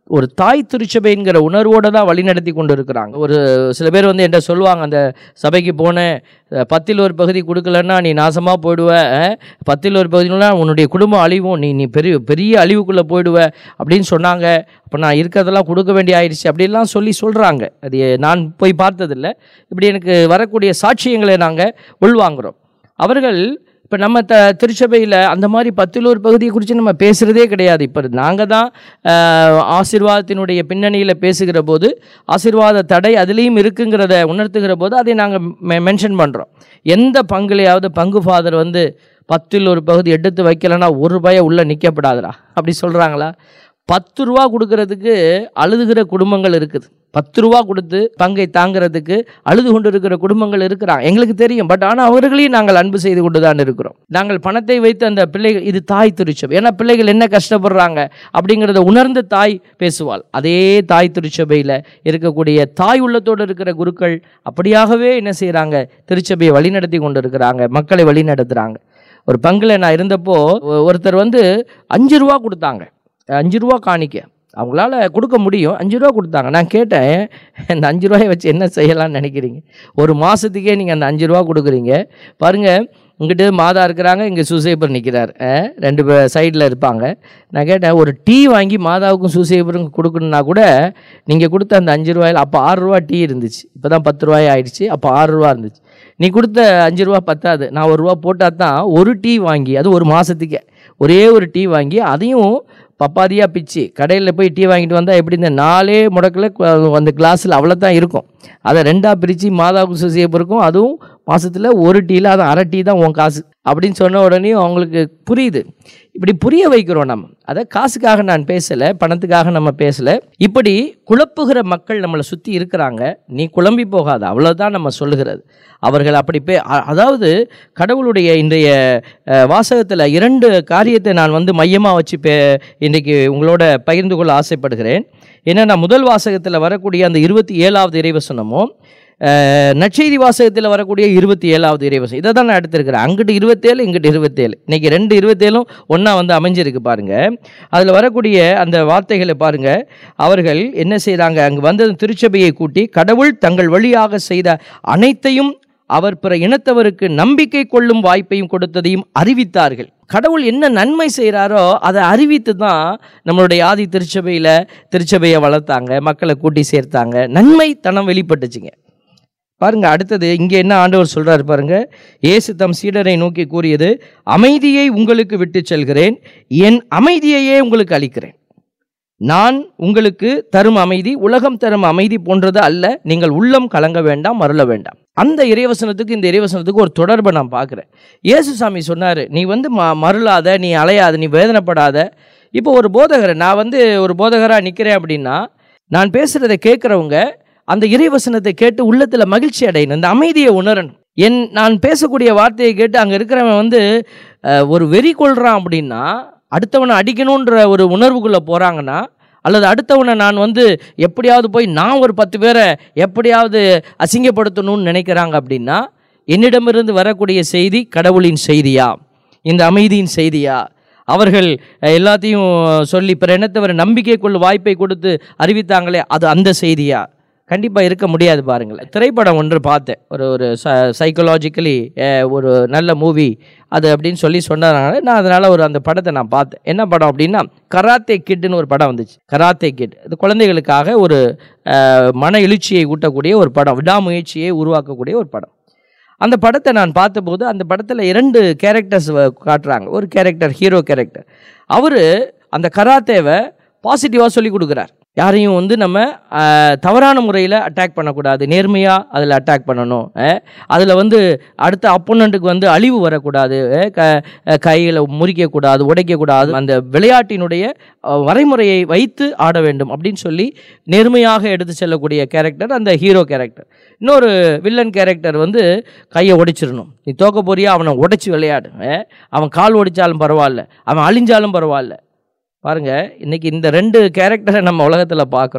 ஒரு தாய் திருச்சபைங்கிற உணர்வோடு தான் வழிநடத்தி கொண்டு இருக்கிறாங்க ஒரு சில பேர் வந்து என்கிட்ட சொல்லுவாங்க அந்த சபைக்கு போனேன் அஹ், பத்தில் ஒரு பகுதி கொடுக்கலன்னா நீ நாசமாக போயிடுவ அஹ், பத்தில் ஒரு பகுதினா உன்னுடைய குடும்பம் அழிவும் நீ நீ பெரிய பெரிய அழிவுக்குள்ளே போயிடுவ அப்படின்னு சொன்னாங்க அப்போ நான் இருக்கிறதெல்லாம் கொடுக்க வேண்டிய ஆயிடுச்சு அப்படிலாம் சொல்லி சொல்கிறாங்க அது நான் போய் பார்த்ததில்ல இப்படி எனக்கு வரக்கூடிய சாட்சியங்களை நாங்கள் உள்வாங்குறோம் அவர்கள் இப்போ நம்ம த திருச்சபையில் அந்த மாதிரி பத்தில் ஒரு பகுதியை குறித்து நம்ம பேசுகிறதே கிடையாது இப்போ நாங்கள் தான் ஆஹ், ஆசீர்வாதத்தினுடைய பின்னணியில் பேசுகிற போது ஆசீர்வாத தடை அதுலேயும் இருக்குங்கிறத உணர்த்துகிற போது அதை நாங்கள் மெ மென்ஷன் பண்ணுறோம் எந்த பங்குலையாவது பங்கு ஃபாதர் வந்து பத்தில் ஒரு பகுதி எடுத்து வைக்கலைன்னா ஒரு ரூபாயை உள்ளே நிற்கப்படாதுடா அப்படி சொல்கிறாங்களா பத்து ரூபா கொடுக்கறதுக்கு அழுதுகிற குடும்பங்கள் இருக்குது பத்து ரூபா கொடுத்து பங்கை தாங்கிறதுக்கு அழுது கொண்டு இருக்கிற குடும்பங்கள் இருக்கிறாங்க எங்களுக்கு தெரியும் பட் ஆனால் அவர்களையும் நாங்கள் அன்பு செய்து கொண்டு தான் இருக்கிறோம் நாங்கள் பணத்தை வைத்து அந்த பிள்ளைகள் இது தாய் திருச்சபை ஏன்னா பிள்ளைகள் என்ன கஷ்டப்படுறாங்க அப்படிங்கிறத உணர்ந்த தாய் பேசுவாள் அதே தாய் திருச்சபையில் இருக்கக்கூடிய தாய் உள்ளத்தோடு இருக்கிற குருக்கள் அப்படியாகவே என்ன செய்கிறாங்க திருச்சபையை வழிநடத்தி கொண்டு இருக்கிறாங்க மக்களை வழிநடத்துகிறாங்க ஒரு பங்கில் நான் இருந்தப்போ ஒ- ஒருத்தர் வந்து அஞ்சு ரூபா கொடுத்தாங்க அஞ்சு ரூபா காணிக்க அவங்களால கொடுக்க முடியும் அஞ்சு ரூபா கொடுத்தாங்க நான் கேட்டேன் இந்த அஞ்சு ரூபாயை வச்சு என்ன செய்யலாம்னு நினைக்கிறீங்க ஒரு மாதத்துக்கே நீங்கள் அந்த அஞ்சு ரூபா கொடுக்குறீங்க பாருங்கள் இங்கிட்டு மாதா இருக்கிறாங்க இங்கே சூசேபர் நிற்கிறார் ரெண்டு பேர் சைடில் இருப்பாங்க நான் கேட்டேன் ஒரு டீ வாங்கி மாதாவுக்கும் சூசேபருக்கும் கொடுக்கணுன்னா கூட நீங்கள் கொடுத்த அந்த அஞ்சு ரூபாயில் அப்போ ஆறு ரூபா டீ இருந்துச்சு இப்போ தான் பத்து ரூபாய் ஆயிடுச்சு அப்போ ஆறு ரூபா இருந்துச்சு நீ கொடுத்த அஞ்சு ரூபா பத்தாது நான் ஒரு ரூபா போட்டால் தான் ஒரு டீ வாங்கி அது ஒரு மாதத்துக்கே ஒரே ஒரு டீ வாங்கி அதையும் பப்பாதியாக பிச்சு கடையில் போய் டீ வாங்கிட்டு வந்தால் எப்படி இந்த நாலே முடக்கில் கு- அந்த கிளாஸில் அவ்வளோ தான் இருக்கும் அதை ரெண்டாக பிரித்து மாதாவுக்கு சுசியப்பருக்கும் அதுவும் மாதத்தில் ஒரு டீயில் அது அரை டீ தான் உன் காசு அப்படின்னு சொன்ன உடனே அவங்களுக்கு புரியுது இப்படி புரிய வைக்கிறோம் நம்ம அதை காசுக்காக நான் பேசலை பணத்துக்காக நம்ம பேசலை இப்படி குழப்புகிற மக்கள் நம்மளை சுற்றி இருக்கிறாங்க நீ குழம்பி போகாத அவ்வளோதான் நம்ம சொல்லுகிறது அவர்கள் அப்படி பே அ- அதாவது கடவுளுடைய இன்றைய வாசகத்தில் இரண்டு காரியத்தை நான் வந்து மையமாக வச்சு பே இன்றைக்கு உங்களோட பகிர்ந்து கொள்ள ஆசைப்படுகிறேன் என்னென்னா முதல் வாசகத்தில் வரக்கூடிய அந்த இருபத்தி ஏழாவது இறைவசனமும் அஹ், நற்செய்தி வாசகத்தில் வரக்கூடிய இருபத்தி ஏழாவது இறைவசனம் இதை தான் நான் எடுத்திருக்கிறேன் அங்கிட்டு இருபத்தேழு இங்கிட்டு இருபத்தேழு இன்னைக்கு ரெண்டு இருபத்தேழும் ஒன்றா வந்து அமைஞ்சிருக்கு பாருங்க அதில் வரக்கூடிய அந்த வார்த்தைகளை பாருங்க அவர்கள் என்ன செய்கிறாங்க அங்கே வந்தது திருச்சபையை கூட்டி கடவுள் தங்கள் வழியாக செய்த அனைத்தையும் அவர் பிற இனத்தவருக்கு நம்பிக்கை கொள்ளும் வாய்ப்பையும் கொடுத்ததையும் அறிவித்தார்கள் கடவுள் என்ன நன்மை செய்கிறாரோ அதை அறிவித்து தான் நம்மளுடைய ஆதி திருச்சபையில் திருச்சபையை வளர்த்தாங்க மக்களை கூட்டி சேர்த்தாங்க நன்மை தனம் வெளிப்பட்டுச்சுங்க பாருங்க அடுத்தது இங்கே என்ன ஆண்டவர் சொல்றாரு பாருங்க இயேசு தம் சீடரை நோக்கி கூறியது அமைதியை உங்களுக்கு விட்டு செல்கிறேன் என் அமைதியையே உங்களுக்கு அளிக்கிறேன் நான் உங்களுக்கு தரும் அமைதி உலகம் தரும் அமைதி போன்றது அல்ல நீங்கள் உள்ளம் கலங்க வேண்டாம் மருள வேண்டாம் அந்த இறைவசனத்துக்கு இந்த இறைவசனத்துக்கு ஒரு தொடர்பை நான் பார்க்குறேன் இயேசுசாமி சொன்னார் நீ வந்து ம மருளாத நீ அலையாத நீ வேதனைப்படாத இப்போ ஒரு போதகர் நான் வந்து ஒரு போதகராக நிற்கிறேன் அப்படின்னா நான் பேசுகிறத கேட்குறவங்க அந்த இறைவசனத்தை கேட்டு உள்ளத்தில் மகிழ்ச்சி அடையணும் இந்த அமைதியை உணரணும் என் நான் பேசக்கூடிய வார்த்தையை கேட்டு அங்கே இருக்கிறவன் வந்து அஹ், ஒரு வெறி கொள்கிறான் அப்படின்னா அடுத்தவனை அடிக்கணுன்ற ஒரு உணர்வுக்குள்ளே போகிறாங்கன்னா அல்லது அடுத்தவனை நான் வந்து எப்படியாவது போய் நான் ஒரு பத்து பேரை எப்படியாவது அசிங்கப்படுத்தணும்னு நினைக்கிறாங்க அப்படின்னா என்னிடமிருந்து வரக்கூடிய செய்தி கடவுளின் செய்தியா இந்த அமைதியின் செய்தியா அவர்கள் அஹ், எல்லாத்தையும் சொல்லி பிற இனத்தவர் நம்பிக்கை கொள்ளும் வாய்ப்பை கொடுத்து அறிவித்தாங்களே அது அந்த செய்தியா கண்டிப்பாக இருக்க முடியாது பாருங்களேன் திரைப்படம் ஒன்று பார்த்தேன் ஒரு ஒரு சைக்கலாஜிக்கலி ஒரு நல்ல மூவி அது அப்படின்னு சொல்லி சொன்னாங்க நான் அதனால் ஒரு அந்த படத்தை நான் பார்த்தேன் என்ன படம் அப்படின்னா கராத்தே கிட்னு ஒரு படம் வந்துச்சு கராத்தே கிட் இது குழந்தைகளுக்காக ஒரு அஹ், மன எழுச்சியை ஊட்டக்கூடிய ஒரு படம் விடாமுயற்சியை உருவாக்கக்கூடிய ஒரு படம் அந்த படத்தை நான் பார்த்தபோது அந்த படத்தில் இரண்டு கேரக்டர்ஸ் காட்டுறாங்க ஒரு கேரக்டர் ஹீரோ கேரக்டர் அவர் அந்த கராத்தேவை பாசிட்டிவாக சொல்லி கொடுக்குறார் யாரையும் வந்து நம்ம ஆஹ், தவறான முறையில் அட்டாக் பண்ணக்கூடாது நேர்மையாக அதில் அட்டாக் பண்ணணும் அதில் வந்து அடுத்த அப்போனண்ட்டுக்கு வந்து அழிவு வரக்கூடாது அஹ், க கையில் முறிக்கக்கூடாது உடைக்கக்கூடாது அந்த விளையாட்டினுடைய அஹ், வரைமுறையை வைத்து ஆட வேண்டும் அப்படின்னு சொல்லி நேர்மையாக எடுத்து செல்லக்கூடிய கேரக்டர் அந்த ஹீரோ கேரக்டர் இன்னொரு வில்லன் கேரக்டர் வந்து கையை உடைச்சிடணும் நீ தோக்க போறியா அவனை உடைச்சி விளையாடு அஹ், அவன் கால் ஒடிச்சாலும் பரவாயில்ல அவன் அழிஞ்சாலும் பரவாயில்ல பாருங்க இன்னைக்கு இந்த ரெண்டு கேரக்டரை நம்ம உலகத்தில் பார்க்குறோம்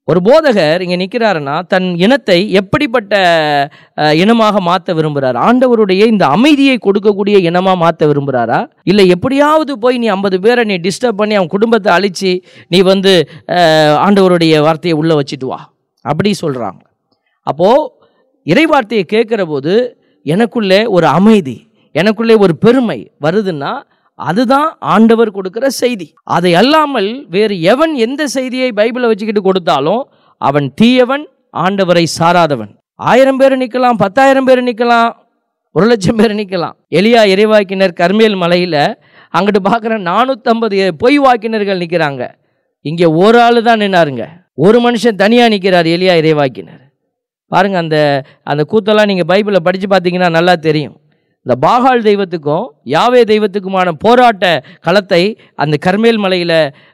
ஒரு போதகர் இங்கே நிற்கிறாருன்னா தன் இனத்தை எப்படிப்பட்ட அஹ், இனமாக மாற்ற விரும்புகிறார் ஆண்டவருடைய இந்த அமைதியை கொடுக்கக்கூடிய இனமாக மாற்ற விரும்புகிறாரா இல்லை எப்படியாவது போய் நீ ஐம்பது பேரை நீ டிஸ்டர்ப் பண்ணி அவன் குடும்பத்தை அழிச்சு நீ வந்து அஹ், ஆண்டவருடைய வார்த்தையை உள்ளே வச்சுட்டு வா அப்படி சொல்கிறாங்க அப்போது இறைவார்த்தையை கேட்குற போது எனக்குள்ளே ஒரு அமைதி எனக்குள்ளே ஒரு பெருமை வருதுன்னா அதுதான் ஆண்டவர் கொடுக்கிற செய்தி அதை அல்லாமல் வேறு எவன் எந்த செய்தியை பைபிளை வச்சுக்கிட்டு கொடுத்தாலும் அவன் தீயவன் ஆண்டவரை சாராதவன் ஆயிரம் பேர் நிற்கலாம் பத்தாயிரம் பேர் நிற்கலாம் ஒரு லட்சம் பேர் நிற்கலாம் எலியா இறைவாக்கினர் கர்மேல் மலையில் அங்கிட்டு பார்க்குற நானூற்றம்பது பொய் வாக்கினர்கள் நிற்கிறாங்க இங்கே ஒரு ஆள் தான் நின்னாருங்க ஒரு மனுஷன் தனியாக நிற்கிறார் எலியா இறைவாக்கினர் பாருங்க அந்த அந்த கூத்தெல்லாம் நீங்கள் பைபிளை படித்து பார்த்தீங்கன்னா நல்லா தெரியும் இந்த பாகால் தெய்வத்துக்கும் யாவே தெய்வத்துக்குமான போராட்ட களத்தை அந்த கர்மேல் மலையில்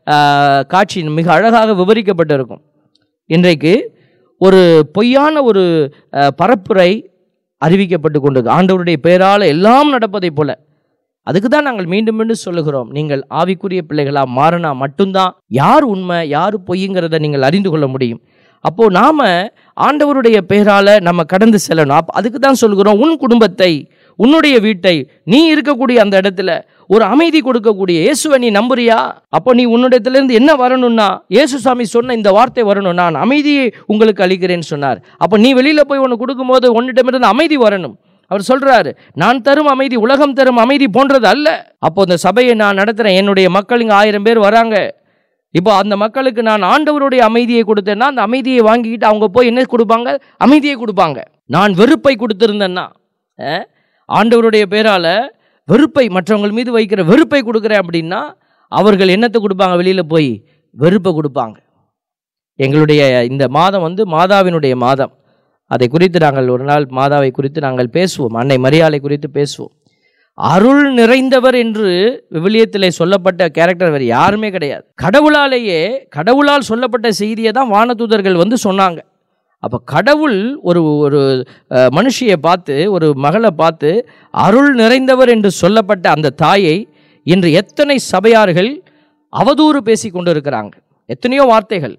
காட்சி மிக அழகாக விவரிக்கப்பட்டிருக்கும் இன்றைக்கு ஒரு பொய்யான ஒரு ஆஹ், பரப்புரை அறிவிக்கப்பட்டு கொண்டிருக்கு ஆண்டவருடைய பெயரால் எல்லாம் நடப்பதைப் போல அதுக்கு தான் நாங்கள் மீண்டும் மீண்டும் சொல்லுகிறோம் நீங்கள் ஆவிக்குரிய பிள்ளைகளா மாறினா மட்டும்தான் யார் உண்மை யார் பொய்ங்கிறத நீங்கள் அறிந்து கொள்ள முடியும் அப்போ நாம ஆண்டவருடைய பெயரால நம்ம கடந்து செல்லணும் அப்ப அதுக்கு தான் சொல்கிறோம் உன் குடும்பத்தை உன்னுடைய வீட்டை நீ இருக்கக்கூடிய அந்த இடத்துல ஒரு அமைதி கொடுக்கக்கூடிய இயேசுவை நீ நம்புறியா அப்போ நீ உன்னிடத்துல இருந்து என்ன வரணும்னா இயேசு சாமி சொன்ன இந்த வார்த்தை வரணும் நான் அமைதியை உங்களுக்கு அளிக்கிறேன்னு சொன்னார் அப்போ நீ வெளியில போய் ஒன்று கொடுக்கும்போது உன்னிடமிருந்து அமைதி வரணும் அவர் சொல்றாரு நான் தரும் அமைதி உலகம் தரும் அமைதி போன்றது அல்ல அப்போ இந்த சபையை நான் நடத்துறேன் என்னுடைய மக்கள் இங்கே ஆயிரம் பேர் வராங்க இப்போ அந்த மக்களுக்கு நான் ஆண்டவருடைய அமைதியை கொடுத்தேன்னா அந்த அமைதியை வாங்கிக்கிட்டு அவங்க போய் என்ன கொடுப்பாங்க அமைதியை கொடுப்பாங்க நான் வெறுப்பை கொடுத்துருந்தேன்னா அஹ், ஆண்டவருடைய பேரால வெறுப்பை மற்றவங்கள் மீது வைக்கிற வெறுப்பை கொடுக்குறேன் அப்படின்னா அவர்கள் என்னத்தை கொடுப்பாங்க வெளியில் போய் வெறுப்பை கொடுப்பாங்க எங்களுடைய இந்த மாதம் வந்து மாதாவினுடைய மாதம் அதை குறித்து நாங்கள் ஒரு நாள் மாதாவை குறித்து நாங்கள் பேசுவோம் அன்னை மரியாதை குறித்து பேசுவோம் அருள் நிறைந்தவர் என்று விவிலியத்திலே சொல்லப்பட்ட கேரக்டர் வேறு யாருமே கிடையாது கடவுளாலேயே கடவுளால் சொல்லப்பட்ட செய்தியை தான் வானதூதர்கள் வந்து சொன்னாங்க அப்போ கடவுள் ஒரு ஒரு அஹ், மனுஷியை பார்த்து ஒரு மகளை பார்த்து அருள் நிறைந்தவர் என்று சொல்லப்பட்ட அந்த தாயை இன்று எத்தனை சபையார்கள் அவதூறு பேசி கொண்டு இருக்கிறாங்க எத்தனையோ வார்த்தைகள்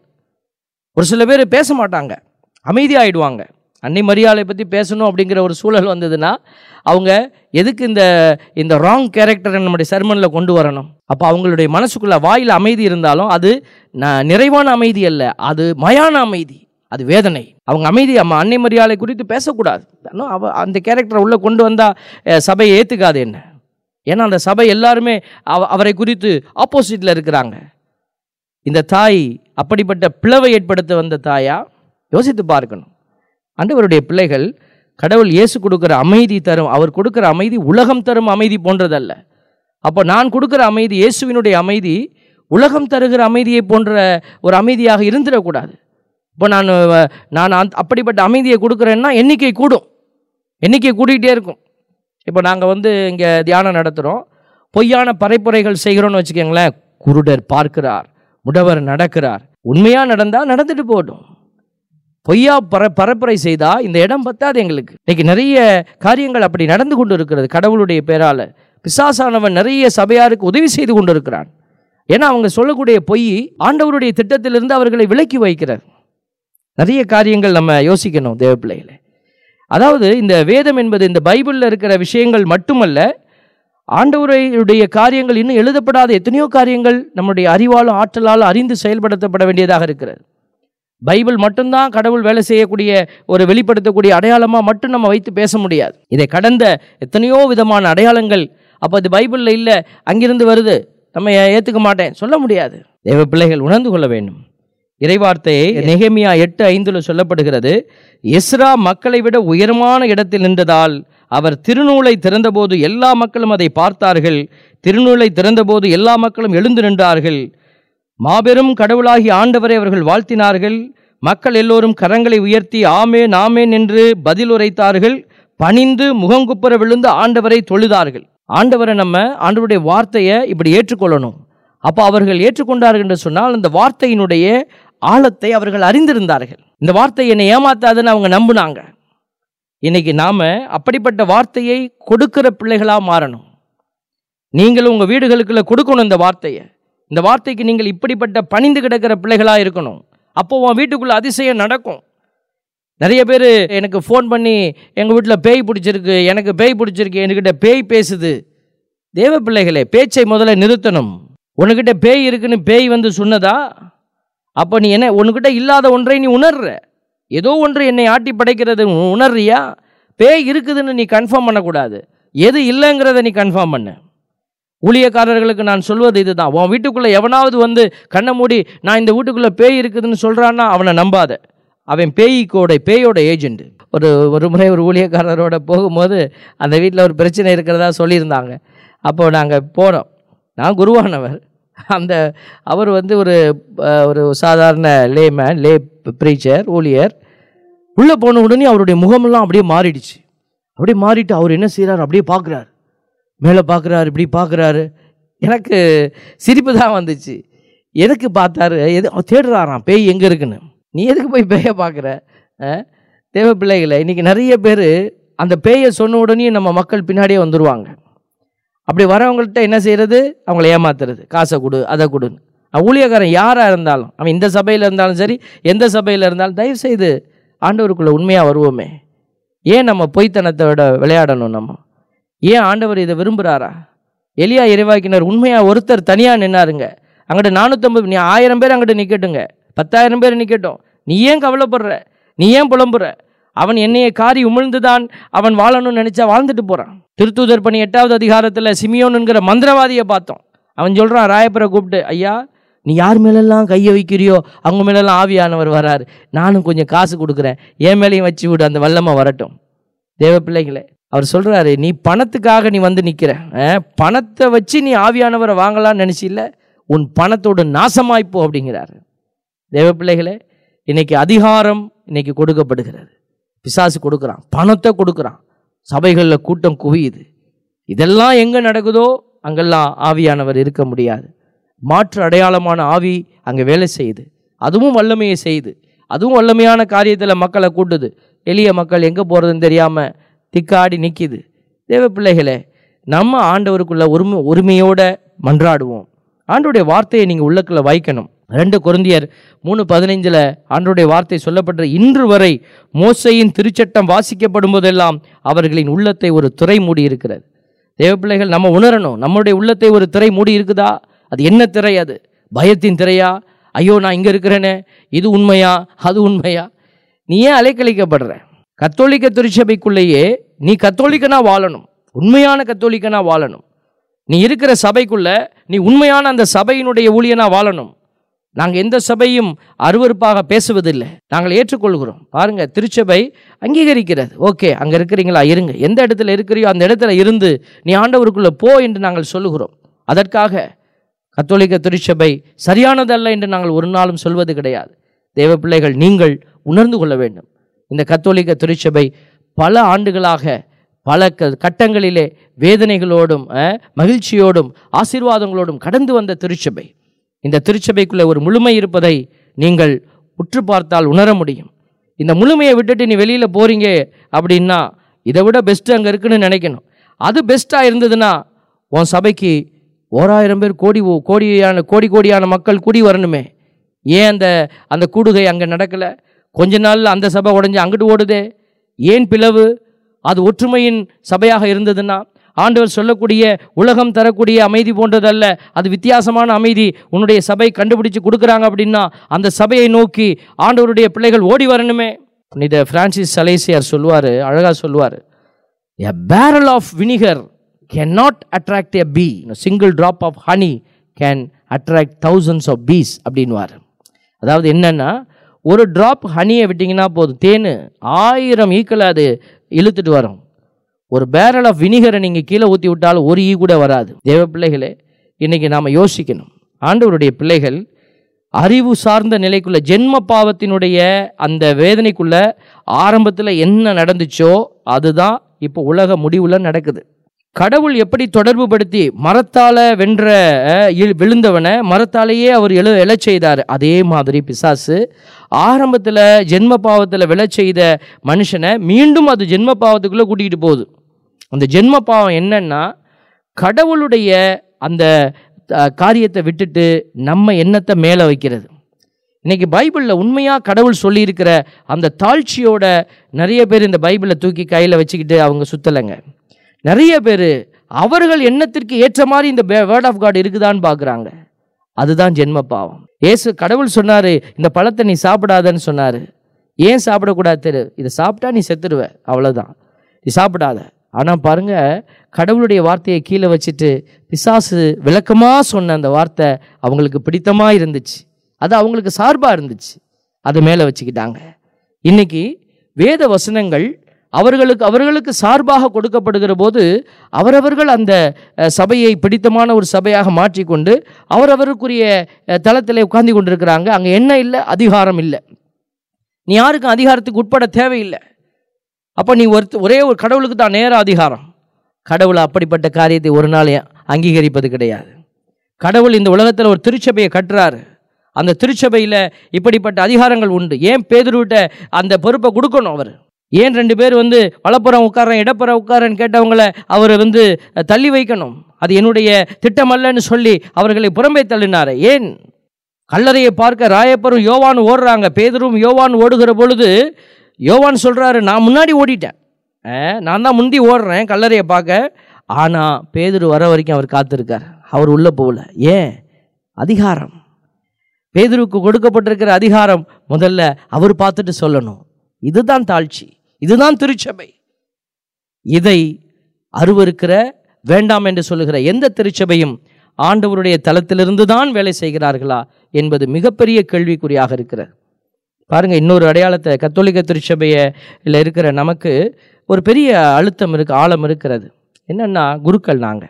ஒரு சில பேர் பேச மாட்டாங்க அமைதியாயிடுவாங்க அன்னை மரியாதை பற்றி பேசணும் அப்படிங்கிற ஒரு சூழல் வந்ததுன்னா அவங்க எதுக்கு இந்த இந்த ராங் கேரக்டரை நம்முடைய சர்மனில் கொண்டு வரணும் அப்போ அவங்களுடைய மனசுக்குள்ள வாயில் அமைதி இருந்தாலும் அது ந- நிறைவான அமைதி அல்ல அது மயான அமைதி அது வேதனை அவங்க அமைதி அம்மா அன்னை மரியாதை குறித்து பேசக்கூடாது இன்னும் அவ அந்த கேரக்டரை உள்ளே கொண்டு வந்தால் சபையை ஏற்றுக்காது என்ன ஏன்னா அந்த சபை எல்லாருமே அவ அவரை குறித்து ஆப்போசிட்டில் இருக்கிறாங்க இந்த தாய் அப்படிப்பட்ட பிளவை ஏற்படுத்த வந்த தாயா யோசித்து பார்க்கணும் ஆண்டவருடைய பிள்ளைகள் கடவுள் இயேசு கொடுக்குற அமைதி தரும் அவர் கொடுக்குற அமைதி உலகம் தரும் அமைதி போன்றதல்ல அப்போ நான் கொடுக்குற அமைதி இயேசுவினுடைய அமைதி உலகம் தருகிற அமைதியை போன்ற ஒரு அமைதியாக இருந்துடக்கூடாது இப்போ நான் அஹ், நான் அந்த- அப்படிப்பட்ட அமைதியை கொடுக்குறேன்னா எண்ணிக்கை கூடும் எண்ணிக்கை கூடிக்கிட்டே இருக்கும் இப்போ நாங்கள் வந்து இங்கே தியானம் நடத்துகிறோம் பொய்யான பறைப்புரைகள் செய்கிறோன்னு வச்சுக்கோங்களேன் குருடர் பார்க்கிறார் முடவர் நடக்கிறார் உண்மையாக நடந்தால் நடந்துட்டு போகட்டும் பொய்யா பர பரப்புரை செய்தால் இந்த இடம் பத்தாது எங்களுக்கு இன்னைக்கு நிறைய காரியங்கள் அப்படி நடந்து கொண்டு இருக்கிறது கடவுளுடைய பேரால பிசாசானவன் நிறைய சபையாருக்கு உதவி செய்து கொண்டு இருக்கிறான் ஏன்னா அவங்க சொல்லக்கூடிய பொய் ஆண்டவருடைய திட்டத்திலிருந்து அவர்களை விலக்கி வைக்கிறார் நிறைய காரியங்கள் நம்ம யோசிக்கணும் தேவ பிள்ளைகளை அதாவது இந்த வேதம் என்பது இந்த பைபிளில் இருக்கிற விஷயங்கள் மட்டுமல்ல ஆண்டவருடைய காரியங்கள் இன்னும் எழுதப்படாத எத்தனையோ காரியங்கள் நம்முடைய அறிவாலும் ஆற்றலாலும் அறிந்து செயல்படுத்தப்பட வேண்டியதாக இருக்கிறது பைபிள் மட்டும்தான் கடவுள் வேலை செய்யக்கூடிய ஒரு வெளிப்படுத்தக்கூடிய அடையாளமாக மட்டும் நம்ம வைத்து பேச முடியாது இதை கடந்த எத்தனையோ விதமான அடையாளங்கள் அப்போ அது பைபிளில் இல்லை அங்கிருந்து வருது நம்ம ஏ- ஏத்துக்க மாட்டேன் சொல்ல முடியாது தேவ பிள்ளைகள் உணர்ந்து கொள்ள வேண்டும் இறைவார்த்தையை நெகேமியா எட்டு ஐந்துல சொல்லப்படுகிறது எஸ்ரா மக்களை விட உயரமான இடத்தில் நின்றதால் அவர் திருநூலை திறந்தபோது எல்லா மக்களும் அதை பார்த்தார்கள் திருநூலை திறந்தபோது எல்லா மக்களும் எழுந்து நின்றார்கள் மாபெரும் கடவுளாகி ஆண்டவரை அவர்கள் வாழ்த்தினார்கள் மக்கள் எல்லோரும் கரங்களை உயர்த்தி ஆமேன் ஆமேன் என்று பதில் உரைத்தார்கள் பணிந்து முகங்குப்புற விழுந்து ஆண்டவரை தொழுதார்கள் ஆண்டவரை நம்ம ஆண்டவருடைய வார்த்தையை இப்படி ஏற்றுக்கொள்ளணும் அப்போ அவர்கள் ஏற்றுக்கொண்டார்கள் என்று சொன்னால் அந்த வார்த்தையினுடைய ஆழத்தை அவர்கள் அறிந்திருந்தார்கள் இந்த வார்த்தை என்னை ஏமாத்தாதுன்னு அவங்க நம்புனாங்க இன்னைக்கு நாம அப்படிப்பட்ட வார்த்தையை கொடுக்கிற பிள்ளைகளா மாறணும் நீங்களும் உங்க வீடுகளுக்குள்ள கொடுக்கணும் இந்த வார்த்தையை இந்த வார்த்தைக்கு நீங்கள் இப்படிப்பட்ட பணிந்து கிடக்கிற பிள்ளைகளா இருக்கணும் அப்போ உன் வீட்டுக்குள்ள அதிசயம் நடக்கும் நிறைய பேர் எனக்கு ஃபோன் பண்ணி எங்கள் வீட்டில் பேய் பிடிச்சிருக்கு எனக்கு பேய் பிடிச்சிருக்கு என்கிட்ட பேய் பேசுது தேவ பிள்ளைகளே பேச்சை முதல்ல நிறுத்தணும் உனக்கிட்ட பேய் இருக்குன்னு பேய் வந்து சொன்னதா அப்போ நீ என்ன உன்கிட்ட இல்லாத ஒன்றை நீ உணர்ற ஏதோ ஒன்று என்னை ஆட்டி படைக்கிறது உ- உணர்றியா பேய் இருக்குதுன்னு நீ கன்ஃபார்ம் பண்ணக்கூடாது எது இல்லைங்கிறத நீ கன்ஃபார்ம் பண்ணு ஊழியக்காரர்களுக்கு நான் சொல்வது இதுதான் உன் வீட்டுக்குள்ளே எவனாவது வந்து கண்ணை மூடி நான் இந்த வீட்டுக்குள்ளே பேய் இருக்குதுன்னு சொல்கிறான்னா அவனை நம்பாத அவன் பேய்க்கோட பேயோட ஏஜெண்ட் ஒரு ஒரு முறை ஒரு ஊழியக்காரரோட போகும்போது அந்த வீட்டில் ஒரு பிரச்சனை இருக்கிறதா சொல்லியிருந்தாங்க அப்போ நாங்கள் போனோம் நான் குருவானவர் அந்த அவர் வந்து ஒரு அஹ், ஒரு சாதாரண லேமேன் லே ப்ரீச்சர் ஊழியர் உள்ளே போன உடனே அவருடைய முகமெல்லாம் அப்படியே மாறிடுச்சு அப்படியே மாறிட்டு அவர் என்ன செய்கிறார் அப்படியே பார்க்குறாரு மேலே பார்க்குறாரு இப்படி பார்க்குறாரு எனக்கு சிரிப்பு தான் வந்துச்சு எதுக்கு பார்த்தாரு எது அவர் தேடுறாராம் பேய் எங்கே இருக்குன்னு நீ எதுக்கு போய் பேயை பார்க்குற தேவ பிள்ளைகளை இன்றைக்கி நிறைய பேர் அந்த பேயை சொன்ன உடனே நம்ம மக்கள் பின்னாடியே வந்துடுவாங்க அப்படி வரவங்கள்ட்ட என்ன செய்கிறது அவங்கள ஏமாத்துறது காசை கொடு அதை கொடுன்னு அவன் ஊழியக்காரன் யாராக இருந்தாலும் அவன் இந்த சபையில் இருந்தாலும் சரி எந்த சபையில் இருந்தாலும் தயவு செய்து ஆண்டவருக்குள்ளே உண்மையாக வருவோமே ஏன் நம்ம பொய்த்தனத்தோட விளையாடணும் நம்ம ஏன் ஆண்டவர் இதை விரும்புகிறாரா எலியா இறைவாக்கினர் உண்மையாக ஒருத்தர் தனியாக நின்னாருங்க அங்கிட்ட நானூற்றம்பது நீ ஆயிரம் பேர் அங்கிட்ட நிற்கட்டுங்க பத்தாயிரம் பேர் நிற்கட்டும் நீ ஏன் கவலைப்படுற நீ ஏன் புலம்புற அவன் என்னைய காரி உமிழ்ந்துதான் அவன் வாழணும்னு நினைச்சா வாழ்ந்துட்டு போறான் திருத்தூதர் பணி எட்டாவது அதிகாரத்தில் சிமியோனுங்கிற மந்திரவாதியை பார்த்தோம் அவன் சொல்றான் ராயப்பரை கூப்பிட்டு ஐயா நீ யார் மேலெல்லாம் கையை வைக்கிறியோ அவங்க மேலெல்லாம் ஆவியானவர் வராரு நானும் கொஞ்சம் காசு கொடுக்குறேன் என் மேலேயும் வச்சு விடு அந்த வல்லமை வரட்டும் தேவ பிள்ளைகளே அவர் சொல்றாரு நீ பணத்துக்காக நீ வந்து நிற்கிற அஹ், பணத்தை வச்சு நீ ஆவியானவரை வாங்கலாம்னு நினைச்சில்ல உன் பணத்தோடு நாசமாய்ப்போ அப்படிங்கிறாரு தேவ பிள்ளைகளே இன்னைக்கு அதிகாரம் இன்னைக்கு கொடுக்கப்படுகிறது பிசாசு கொடுக்குறான் பணத்தை கொடுக்குறான் சபைகளில் கூட்டம் குவியுது இதெல்லாம் எங்கே நடக்குதோ அங்கெல்லாம் ஆவியானவர் இருக்க முடியாது மாற்று அடையாளமான ஆவி அங்கே வேலை செய்யுது அதுவும் வல்லமையை செய்யுது அதுவும் வல்லமையான காரியத்தில் மக்களை கூட்டுது எளிய மக்கள் எங்கே போகிறதுன்னு தெரியாமல் திக்காடி நிற்கிது தேவ பிள்ளைகளே நம்ம ஆண்டவருக்குள்ள உரிமை உரிமையோட மன்றாடுவோம் ஆண்டவருடைய வார்த்தையை நீங்கள் உள்ளக்குள்ள வைக்கணும் ரெண்டு கொருந்தியர் மூணு பதினைஞ்சில் ஆண்டவருடைய வார்த்தை சொல்லப்பட்ட இன்று வரை மோசையின் திருச்சட்டம் வாசிக்கப்படும் போதெல்லாம் அவர்களின் உள்ளத்தை ஒரு துறை மூடி இருக்கிறது தேவப்பிள்ளைகள் நம்ம உணரணும் நம்மளுடைய உள்ளத்தை ஒரு திரை மூடி இருக்குதா அது என்ன திரை அது பயத்தின் திரையா ஐயோ நான் இங்கே இருக்கிறேனே இது உண்மையா அது உண்மையா நீ ஏன் அலைக்கழிக்கப்படுற கத்தோலிக்க திருச்சபைக்குள்ளேயே நீ கத்தோலிக்கனா வாழணும் உண்மையான கத்தோலிக்கனா வாழணும் நீ இருக்கிற சபைக்குள்ள நீ உண்மையான அந்த சபையினுடைய ஊழியனா வாழணும் நாங்கள் எந்த சபையும் அருவருப்பாக பேசுவதில்லை நாங்கள் ஏற்றுக்கொள்கிறோம் பாருங்க திருச்சபை அங்கீகரிக்கிறது ஓகே அங்கே இருக்கிறீங்களா இருங்க எந்த இடத்துல இருக்கிறியோ அந்த இடத்துல இருந்து நீ ஆண்டவருக்குள்ளே போ என்று நாங்கள் சொல்லுகிறோம் அதற்காக கத்தோலிக்க திருச்சபை சரியானதல்ல என்று நாங்கள் ஒரு நாளும் சொல்வது கிடையாது தேவ பிள்ளைகள் நீங்கள் உணர்ந்து கொள்ள வேண்டும் இந்த கத்தோலிக்க திருச்சபை பல ஆண்டுகளாக பல க கட்டங்களிலே வேதனைகளோடும் அஹ், மகிழ்ச்சியோடும் ஆசீர்வாதங்களோடும் கடந்து வந்த திருச்சபை இந்த திருச்சபைக்குள்ளே ஒரு முழுமை இருப்பதை நீங்கள் உற்று பார்த்தால் உணர முடியும் இந்த முழுமையை விட்டுட்டு நீ வெளியில் போறீங்க அப்படின்னா இதை விட பெஸ்ட்டு அங்கே இருக்குன்னு நினைக்கணும் அது பெஸ்ட்டாக இருந்ததுன்னா உன் சபைக்கு ஓராயிரம் பேர் கோடி ஓ- கோடியான கோடி கோடியான மக்கள் கூடி வரணுமே ஏன் அந்த அந்த கூடுகை அங்கே நடக்கலை கொஞ்ச நாள்ல அந்த சபை உடைஞ்சு அங்கிட்டு ஓடுதே ஏன் பிளவு அது ஒற்றுமையின் சபையாக இருந்ததுன்னா ஆண்டவர் சொல்லக்கூடிய உலகம் தரக்கூடிய அமைதி போன்றதல்ல அது வித்தியாசமான அமைதி உன்னுடைய சபை கண்டுபிடிச்சு கொடுக்குறாங்க அப்படின்னா அந்த சபையை நோக்கி ஆண்டவருடைய பிள்ளைகள் ஓடி வரணுமே புனித பிரான்சிஸ் சலேசியார் சொல்லுவார் அழகாக சொல்லுவார் a barrel of vinegar can not attract a bee single drop of honey can attract thousands of bees அப்படின்வார் அதாவது என்னன்னா ஒரு ட்ராப் ஹனியை விட்டிங்கன்னா போதும் தேன் ஆயிரம் ஈக்களை அது இழுத்துட்டு வரும் ஒரு பேரல் ஆஃப் வினிகரை நீங்கள் கீழே ஊற்றி விட்டாலும் ஒரு ஈ கூட வராது தேவ பிள்ளைகளே இன்னைக்கு நாம் யோசிக்கணும் ஆண்டவருடைய பிள்ளைகள் அறிவு சார்ந்த நிலைக்குள்ள ஜென்ம பாவத்தினுடைய அந்த வேதனைக்குள்ள ஆரம்பத்தில் என்ன நடந்துச்சோ அதுதான் இப்போ உலக முடிவுல நடக்குது கடவுள் எப்படி தொடர்பு படுத்தி மரத்தால வென்ற அஹ், இழு- விழுந்தவனை மரத்தாலேயே அவர் எழு எழச் செய்தார் அதே மாதிரி பிசாசு ஆரம்பத்தில் ஜென்ம பாவத்தில் விழச் செய்த மனுஷனை மீண்டும் அது ஜென்ம பாவத்துக்குள்ளே கூட்டிகிட்டு போகுது அந்த ஜென்ம பாவம் என்னன்னா கடவுளுடைய அந்த அஹ், காரியத்தை விட்டுட்டு நம்ம எண்ணத்தை மேலே வைக்கிறது இன்னைக்கு பைபிளில் உண்மையாக கடவுள் சொல்லியிருக்கிற அந்த தாழ்ச்சியோட நிறைய பேர் இந்த பைபிளை தூக்கி கையில் வச்சுக்கிட்டு அவங்க சுத்தலைங்க நிறைய பேர் அவர்கள் எண்ணத்திற்கு ஏற்ற மாதிரி இந்த வேர்ட் ஆஃப் காட் இருக்குதான்னு பார்க்குறாங்க அதுதான் ஜென்ம பாவம் ஏசு கடவுள் சொன்னார் இந்த பழத்தை நீ சாப்பிடாதன்னு சொன்னார் ஏன் சாப்பிடக்கூடாது தெரு இதை சாப்பிட்டா நீ செத்துருவ அவ்வளோதான் நீ சாப்பிடாத ஆனால் பாருங்க கடவுளுடைய வார்த்தையை கீழே வச்சுட்டு பிசாசு விளக்கமாக சொன்ன அந்த வார்த்தை அவங்களுக்கு பிடித்தமாக இருந்துச்சு அது அவங்களுக்கு சார்பாக இருந்துச்சு அதை மேலே வச்சுக்கிட்டாங்க இன்னைக்கு வேத வசனங்கள் அவர்களுக்கு அவர்களுக்கு சார்பாக கொடுக்கப்படுகிற போது அவரவர்கள் அந்த அஹ், சபையை பிடித்தமான ஒரு சபையாக மாற்றிக்கொண்டு அவரவருக்குரிய அஹ், தளத்திலே உட்கார்ந்து கொண்டிருக்கிறாங்க அங்கே என்ன இல்லை அதிகாரம் இல்லை நீ யாருக்கும் அதிகாரத்துக்கு உட்பட தேவையில்லை அப்போ நீ ஒரு ஒரே ஒரு கடவுளுக்கு தான் நேர அதிகாரம் கடவுள் அப்படிப்பட்ட காரியத்தை ஒரு நாள் அங்கீகரிப்பது கிடையாது கடவுள் இந்த உலகத்தில் ஒரு திருச்சபையை கட்டுறாரு அந்த திருச்சபையில் இப்படிப்பட்ட அதிகாரங்கள் உண்டு ஏன் பேதுருவிட்ட அந்த பொறுப்பை கொடுக்கணும் அவர் ஏன் ரெண்டு பேர் வந்து வலப்புறம் உட்காரன் இடப்புறம் உட்காரன்னு கேட்டவங்கள அவர் வந்து தள்ளி வைக்கணும் அது என்னுடைய திட்டம் அல்லன்னு சொல்லி அவர்களை புறம்பே தள்ளினார் ஏன் கல்லறையை பார்க்க ராயப்பரும் யோவான் ஓடுறாங்க பேதரும் யோவான் ஓடுகிற பொழுது யோவான் சொல்கிறாரு நான் முன்னாடி ஓடிட்டேன் ஆ, நான் தான் முந்தி ஓடுறேன் கல்லறையை பார்க்க ஆனால் பேதுரு வர வரைக்கும் அவர் காத்திருக்கார் அவர் உள்ளே போகல ஏன் அதிகாரம் பேதுருக்கு கொடுக்கப்பட்டிருக்கிற அதிகாரம் முதல்ல அவர் பார்த்துட்டு சொல்லணும் இதுதான் தாழ்ச்சி இதுதான் திருச்சபை இதை அருவருக்கிற வேண்டாம் என்று சொல்லுகிற எந்த திருச்சபையும் ஆண்டவருடைய தளத்திலிருந்து தான் வேலை செய்கிறார்களா என்பது மிகப்பெரிய கேள்விக்குறியாக இருக்கிறது பாருங்க இன்னொரு அடையாளத்தை கத்தோலிக்க திருச்சபையில் இருக்கிற நமக்கு ஒரு பெரிய அழுத்தம் இருக்கு ஆழம் இருக்கிறது என்னன்னா குருக்கள் நாங்கள்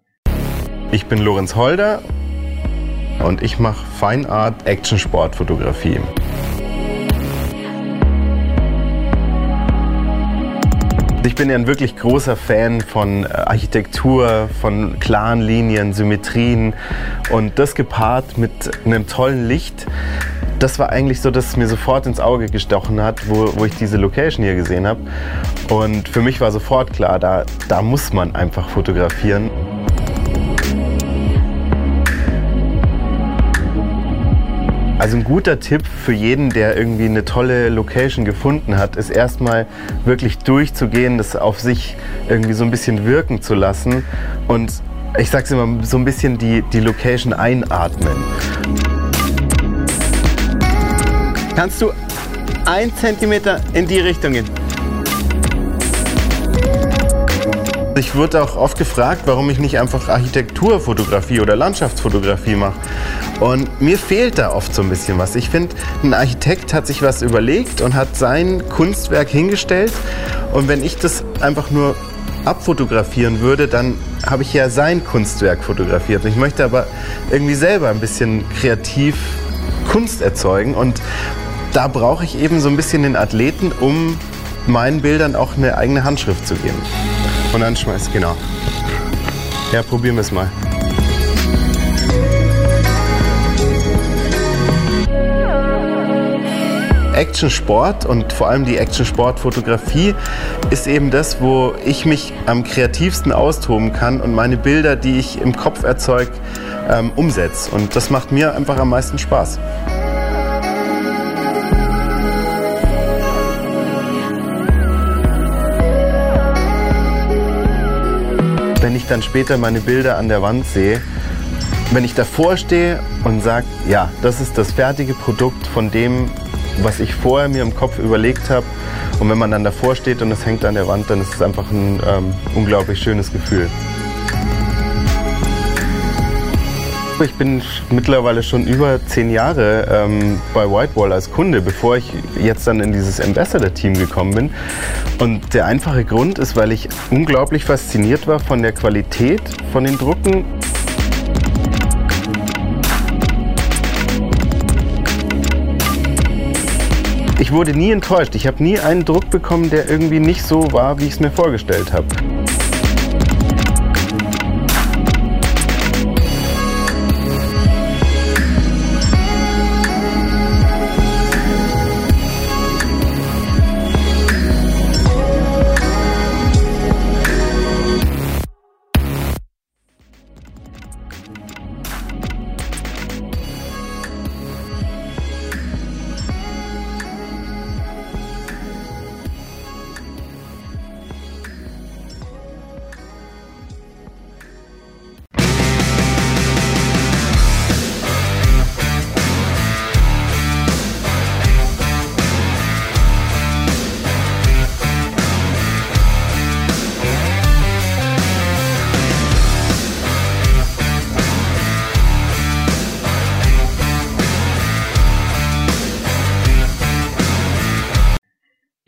Ich bin Lorenz Holder und ich mache Feinart Action Sport Fotografie. Ich bin ja ein wirklich großer Fan von äh, Architektur, von klaren Linien, Symmetrien und das gepaart mit einem tollen Licht. Das war eigentlich so, dass es mir sofort ins Auge gestochen hat, wo, wo ich diese Location hier gesehen habe. Und für mich war sofort klar, da, da muss man einfach fotografieren. Also ein guter Tipp für jeden, der irgendwie eine tolle Location gefunden hat, ist erstmal wirklich durchzugehen, das auf sich irgendwie so ein bisschen wirken zu lassen und ich sag's immer, so ein bisschen die, die Location einatmen. Kannst du ein Zentimeter in die Richtung gehen? Ich wurde auch oft gefragt, warum ich nicht einfach Architekturfotografie oder Landschaftsfotografie mache. Und mir fehlt da oft so ein bisschen was. Ich finde, ein Architekt hat sich was überlegt und hat sein Kunstwerk hingestellt. Und wenn ich das einfach nur abfotografieren würde, dann habe ich ja sein Kunstwerk fotografiert. Ich möchte aber irgendwie selber ein bisschen kreativ Kunst erzeugen. Und da brauche ich eben so ein bisschen den Athleten, um meinen Bildern auch eine eigene Handschrift zu geben. Und dann schmeißt, genau. Ja, probieren wir es mal. Action-Sport und vor allem die Action-Sport-Fotografie ist eben das, wo ich mich am kreativsten austoben kann und meine Bilder, die ich im Kopf erzeuge, ähm, umsetze. Und das macht mir einfach am meisten Spaß. wenn ich dann später meine Bilder an der Wand sehe, wenn ich davor stehe und sage, ja, das ist das fertige Produkt von dem, was ich vorher mir im Kopf überlegt habe. Und wenn man dann davor steht und es hängt an der Wand, dann ist es einfach ein ähm, unglaublich schönes Gefühl. Ich bin mittlerweile schon über zehn Jahre ähm, bei Whitewall als Kunde, bevor ich jetzt dann in dieses Ambassador-Team gekommen bin. Und der einfache Grund ist, weil ich unglaublich fasziniert war von der Qualität von den Drucken. Ich wurde nie enttäuscht. Ich habe nie einen Druck bekommen, der irgendwie nicht so war, wie ich es mir vorgestellt habe.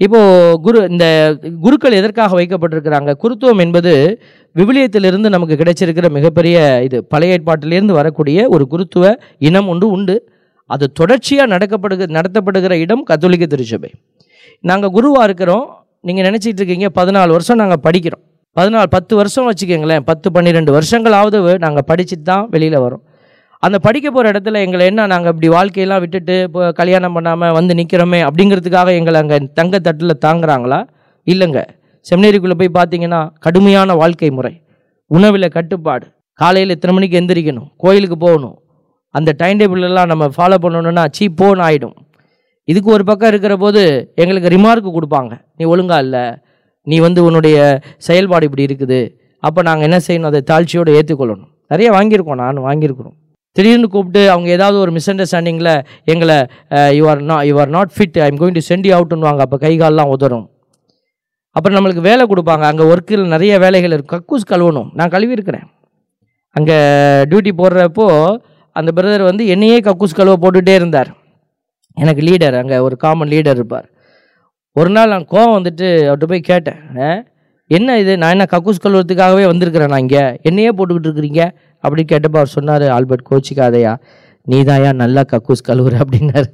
இப்போ குரு இந்த குருக்கள் எதற்காக வைக்கப்பட்டிருக்கிறாங்க குருத்துவம் என்பது விவிலியத்திலிருந்து நமக்கு கிடைச்சிருக்கிற மிகப்பெரிய இது பழைய ஏற்பாட்டிலிருந்து வரக்கூடிய ஒரு குருத்துவ இனம் ஒன்று உண்டு அது தொடர்ச்சியாக நடக்கப்படுக நடத்தப்படுகிற இடம் கத்தோலிக்க திருச்சபை நாங்கள் குருவாக இருக்கிறோம் நீங்கள் நினச்சிட்டு இருக்கீங்க பதினாலு வருஷம் நாங்கள் படிக்கிறோம் பதினாலு பத்து வருஷம் வச்சுக்கோங்களேன் பத்து பன்னிரெண்டு வருஷங்களாவது நாங்கள் படிச்சுட்டு தான் வெளியில் வரோம் அந்த படிக்க போகிற இடத்துல எங்களை என்ன நாங்கள் இப்படி வாழ்க்கையெல்லாம் விட்டுட்டு இப்போ கல்யாணம் பண்ணாமல் வந்து நிற்கிறோமே அப்படிங்கிறதுக்காக எங்களை அங்கே தங்கத்தட்டில் தாங்குறாங்களா இல்லைங்க செமினேரிக்குள்ளே போய் பார்த்தீங்கன்னா கடுமையான வாழ்க்கை முறை உணவில் கட்டுப்பாடு காலையில் இத்தனை மணிக்கு எந்திரிக்கணும் கோயிலுக்கு போகணும் அந்த டைம் டேபிள் எல்லாம் நம்ம ஃபாலோ பண்ணணும்னா சீப்போன்னு ஆகிடும் இதுக்கு ஒரு பக்கம் இருக்கிற போது எங்களுக்கு ரிமார்க் கொடுப்பாங்க நீ ஒழுங்கா இல்லை நீ வந்து உன்னுடைய செயல்பாடு இப்படி இருக்குது அப்போ நாங்கள் என்ன செய்யணும் அதை தாழ்ச்சியோடு ஏற்றுக்கொள்ளணும் நிறைய வாங்கியிருக்கோம் நான் வாங்கியிருக்கிறோம் திடீர்னு கூப்பிட்டு அவங்க ஏதாவது ஒரு மிஸ் அண்டர்ஸ்டாண்டிங்கில் எங்களை யூ ஆர் நா you are not fit I'm going to send அவுட்னுவாங்க அப்போ கை கால்லாம் உதறும் அப்புறம் நம்மளுக்கு வேலை கொடுப்பாங்க அங்கே ஒர்க்கில் நிறைய வேலைகள் இருக்கும் கக்கூஸ் கழுவணும் நான் கழுவிருக்கிறேன் அங்கே டியூட்டி போடுறப்போ அந்த பிரதர் வந்து என்னையே கக்கூஸ் கழுவ போட்டுகிட்டே இருந்தார் எனக்கு லீடர் அங்கே ஒரு காமன் லீடர் இருப்பார் ஒரு நாள் நான் கோவம் வந்துட்டு அவர்கிட்ட போய் கேட்டேன் "ஆ, என்ன இது நான் என்ன கக்கூஸ் கழுவுறதுக்காகவே வந்திருக்கிறேன் நான் இங்கே என்னையே போட்டுக்கிட்டு இருக்கிறீங்க அப்படி கேட்டப்போ அவர் சொன்னார் ஆல்பர்ட் கோச்சிக்காதையா நீதாயா நல்லா கக்கூஸ் கழுவுற அப்படின்னாரு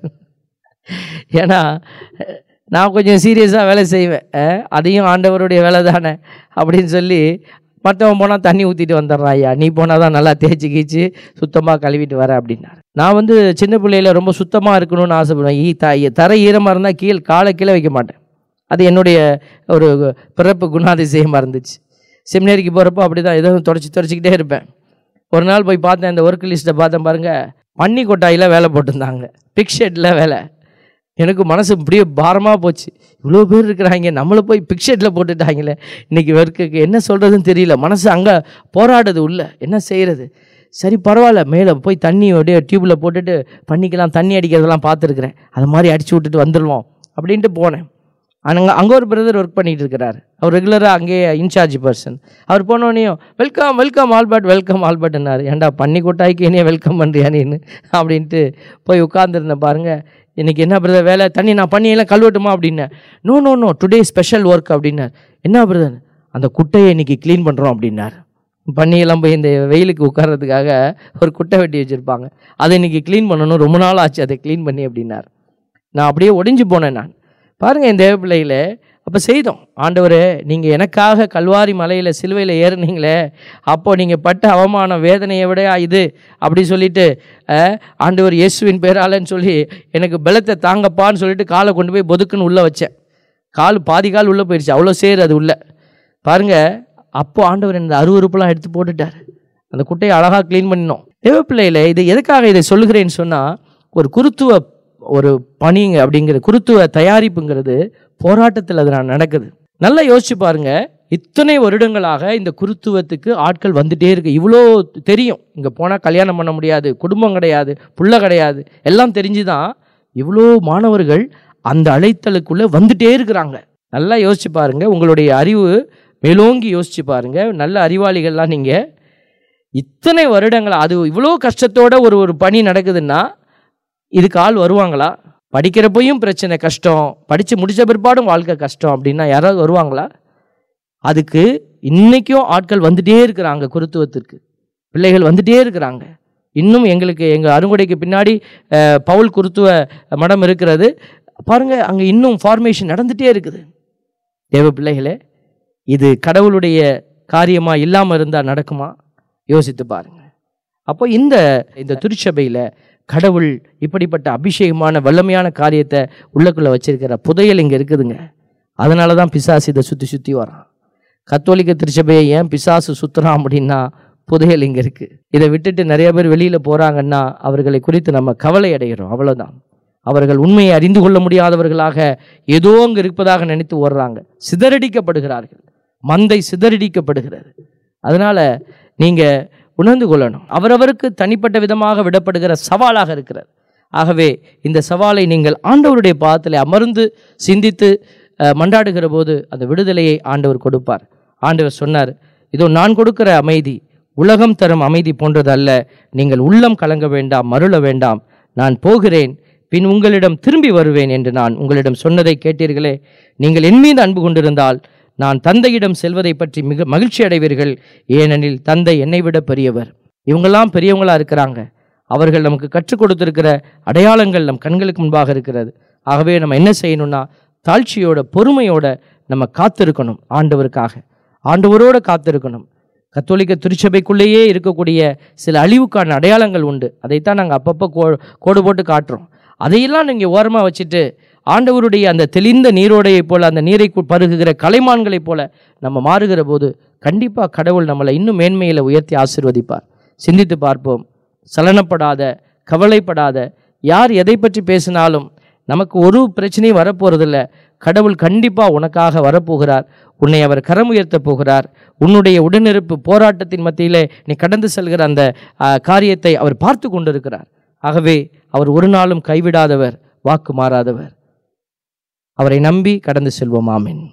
ஏன்னா நான் கொஞ்சம் சீரியஸாக வேலை செய்வேன் அஹ், அதையும் ஆண்டவருடைய வேலை தானே அப்படின்னு சொல்லி மற்றவன் போனால் தண்ணி ஊற்றிட்டு வந்துடுறான் ஐயா நீ போனால் தான் நல்லா தேய்ச்சி கீச்சு சுத்தமாக கழுவிட்டு வர அப்படின்னாரு நான் வந்து சின்ன பிள்ளையில ரொம்ப சுத்தமாக இருக்கணும்னு ஆசைப்படுவேன் ஈ த தரை ஈரமாக இருந்தால் கீழ் காலை கீழே வைக்க மாட்டேன் அது என்னுடைய ஒரு பிறப்பு குணாதிசயமாக இருந்துச்சு செமினரிக்கு போகிறப்போ அப்படி தான் ஏதோ தொடச்சி தொடச்சிக்கிட்டே இருப்பேன் ஒரு நாள் போய் பார்த்தேன் இந்த ஒர்க் லிஸ்ட்டை பார்த்தேன் பாருங்கள் பன்னி கொட்டாயில் வேலை போட்டிருந்தாங்க பிக் ஷெட்டில் வேலை எனக்கு மனசு இப்படியே பாரமாக போச்சு இவ்வளோ பேர் இருக்கிறாங்க நம்மளை போய் பிக் ஷெட்டில் போட்டுட்டாங்களே இன்றைக்கி ஒர்க்குக்கு என்ன சொல்கிறதுன்னு தெரியல மனசு அங்கே போராடுது உள்ள என்ன செய்கிறது சரி பரவாயில்ல மேலே போய் தண்ணி அப்படியே டியூப்பில் போட்டுட்டு பண்ணிக்கலாம் தண்ணி அடிக்கிறதெல்லாம் பார்த்துருக்குறேன் அது மாதிரி அடிச்சு விட்டுட்டு வந்துடுவோம் அப்படின்ட்டு போனேன் அங்கே அங்கே ஒரு பிரதர் ஒர்க் பண்ணிட்டு இருக்கிறார் அவர் ரெகுலராக அங்கேயே இன்சார்ஜ் பர்சன் அவர் போனோடனையும் வெல்கம் வெல்கம் ஆல்பர்ட் வெல்கம் ஆல்பர்ட்னாரு ஏன்டா பண்ணி கொட்டாய்க்கு என்னைய வெல்கம் பண்ணுறியா நீன்னு அப்படின்ட்டு போய் உட்காந்துருந்தேன் பாருங்க இன்னைக்கு என்ன பிரதர் வேலை தண்ணி நான் பண்ணியெல்லாம் கழுவட்டுமா அப்படின்னேன் no no no today special work அப்படின்னார் என்ன பிரதர் அந்த குட்டையை இன்னைக்கு க்ளீன் பண்ணுறோம் அப்படின்னார் பண்ணியெல்லாம் போய் இந்த வெயிலுக்கு உட்கார்றதுக்காக ஒரு குட்டை வெட்டி வச்சுருப்பாங்க அதை இன்னைக்கு க்ளீன் பண்ணணும் ரொம்ப நாள் ஆச்சு அதை க்ளீன் பண்ணி அப்படின்னார் நான் அப்படியே ஒடிஞ்சு போனேன் நான் பாருங்க இந்த தேவ பிள்ளையில அப்போ செய்தோம் ஆண்டவரே நீங்கள் எனக்காக கல்வாரி மலையில் சிலுவையில் ஏறுனீங்களே அப்போ நீங்கள் பட்ட அவமானம் வேதனையை விட இது அப்படி சொல்லிட்டு அஹ், ஆண்டவர் இயேசுவின் பேராலன்னு சொல்லி எனக்கு பலத்தை தாங்கப்பான்னு சொல்லிட்டு காலை கொண்டு போய் பொதுக்குன்னு உள்ளே வச்சேன் கால் பாதி கால் உள்ளே போயிடுச்சு அவ்வளோ சேர் அது உள்ள பாருங்க அப்போ ஆண்டவர் இந்த அருவருப்பெல்லாம் எடுத்து போட்டுட்டார் அந்த குட்டையை அழகாக க்ளீன் பண்ணினோம் தேவப்பிள்ளையில இது எதுக்காக இதை சொல்லுகிறேன்னு சொன்னால் ஒரு குருத்துவ ஒரு பணிங்க அப்படிங்கிற குருத்துவ தயாரிப்புங்கிறது போராட்டத்தில் அது நான் நடக்குது நல்லா யோசிச்சு பாருங்க இத்தனை வருடங்களாக இந்த குருத்துவத்துக்கு ஆட்கள் வந்துட்டே இருக்கு இவ்வளோ தெரியும் இங்கே போனால் கல்யாணம் பண்ண முடியாது குடும்பம் கிடையாது புள்ள கிடையாது எல்லாம் தெரிஞ்சுதான் இவ்வளோ மாணவர்கள் அந்த அழைத்தலுக்குள்ளே வந்துட்டே இருக்கிறாங்க நல்லா யோசிச்சு பாருங்க உங்களுடைய அறிவு மேலோங்கி யோசிச்சு பாருங்க நல்ல அறிவாளிகள்லாம் நீங்கள் இத்தனை வருடங்களா அது இவ்வளோ கஷ்டத்தோட ஒரு ஒரு பணி நடக்குதுன்னா இதுக்கு ஆள் வருவாங்களா படிக்கிறப்பையும் பிரச்சனை கஷ்டம் படித்து முடிச்ச பிற்பாடும் வாழ்க்கை கஷ்டம் அப்படின்னா யாராவது வருவாங்களா அதுக்கு இன்னைக்கும் ஆட்கள் வந்துட்டே இருக்கிறாங்க குருத்துவத்திற்கு பிள்ளைகள் வந்துட்டே இருக்கிறாங்க இன்னும் எங்களுக்கு எங்கள் அருங்குடைக்கு பின்னாடி அஹ், பவுல் குருத்துவ மடம் இருக்கிறது பாருங்க அங்கே இன்னும் ஃபார்மேஷன் நடந்துட்டே இருக்குது தேவ பிள்ளைகளே இது கடவுளுடைய காரியமா இல்லாமல் இருந்தால் நடக்குமா யோசித்து பாருங்க அப்போ இந்த இந்த திருச்சபையில் கடவுள் இப்படிப்பட்ட அபிஷேகமான வல்லமையான காரியத்தை உள்ளக்குள்ளே வச்சிருக்கிற புதையல் இங்கே இருக்குதுங்க அதனால தான் பிசாசு இதை சுற்றி சுற்றி வரான் கத்தோலிக்க திருச்சபையை ஏன் பிசாசு சுற்றுறான் அப்படின்னா புதையல் இங்கே இருக்குது இதை விட்டுட்டு நிறைய பேர் வெளியில் போகிறாங்கன்னா அவர்களை குறித்து நம்ம கவலை அடைகிறோம் அவ்வளோதான் அவர்கள் உண்மையை அறிந்து கொள்ள முடியாதவர்களாக ஏதோ அங்கே இருப்பதாக நினைத்து ஓடுறாங்க சிதறடிக்கப்படுகிறார்கள் மந்தை சிதறடிக்கப்படுகிறது அதனால நீங்க உணர்ந்து கொள்ளணும் அவரவருக்கு தனிப்பட்ட விதமாக விடப்படுகிற சவாலாக இருக்கிறது ஆகவே இந்த சவாலை நீங்கள் ஆண்டவருடைய பாதத்தில் அமர்ந்து சிந்தித்து அஹ், மன்றாடுகிற போது அந்த விடுதலையை ஆண்டவர் கொடுப்பார் ஆண்டவர் சொன்னார் இதோ நான் கொடுக்கிற அமைதி உலகம் தரும் அமைதி போன்றது அல்ல நீங்கள் உள்ளம் கலங்க வேண்டாம் மருள வேண்டாம் நான் போகிறேன் பின் உங்களிடம் திரும்பி வருவேன் என்று நான் உங்களிடம் சொன்னதை கேட்டீர்களே நீங்கள் என் மீது அன்பு கொண்டிருந்தால் நான் தந்தையிடம் செல்வதை பற்றி மிக மகிழ்ச்சி அடைவீர்கள் ஏனெனில் தந்தை என்னை விட பெரியவர் இவங்கெல்லாம் பெரியவங்களா இருக்கிறாங்க அவர்கள் நமக்கு கற்றுக் கொடுத்திருக்கிற அடையாளங்கள் நம் கண்களுக்கு முன்பாக இருக்கிறது ஆகவே நம்ம என்ன செய்யணும்னா தாழ்ச்சியோட பொறுமையோட நம்ம காத்திருக்கணும் ஆண்டவருக்காக ஆண்டவரோட காத்திருக்கணும் கத்தோலிக்க திருச்சபைக்குள்ளேயே இருக்கக்கூடிய சில அழிவுக்கான அடையாளங்கள் உண்டு அதைத்தான் நாங்கள் அப்பப்போ கோ கோடு போட்டு காட்டுறோம் அதையெல்லாம் நீங்கள் ஓரமாக வச்சுட்டு ஆண்டவருடைய அந்த தெளிந்த நீரோடையைப் போல அந்த நீரை கு- பருகுகிற கலைமான்களைப் போல நம்ம மாறுகிற போது கண்டிப்பாக கடவுள் நம்மளை இன்னும் மேன்மையில் உயர்த்தி ஆசீர்வதிப்பார் சிந்தித்து பார்ப்போம் சலனப்படாத கவலைப்படாத யார் எதை பற்றி பேசினாலும் நமக்கு ஒரு பிரச்சனையும் வரப்போறதில்ல கடவுள் கண்டிப்பா உனக்காக வரப்போகிறார் உன்னை அவர் கரம் உயர்த்த போகிறார் உன்னுடைய உடனிருப்பு போராட்டத்தின் மத்தியிலே நீ கடந்து செல்கிற அந்த ஆ, காரியத்தை அவர் பார்த்து கொண்டிருக்கிறார் ஆகவே அவர் ஒரு நாளும் கைவிடாதவர் வாக்கு மாறாதவர் அவரை நம்பி கடந்து செல்வோம் ஆமென்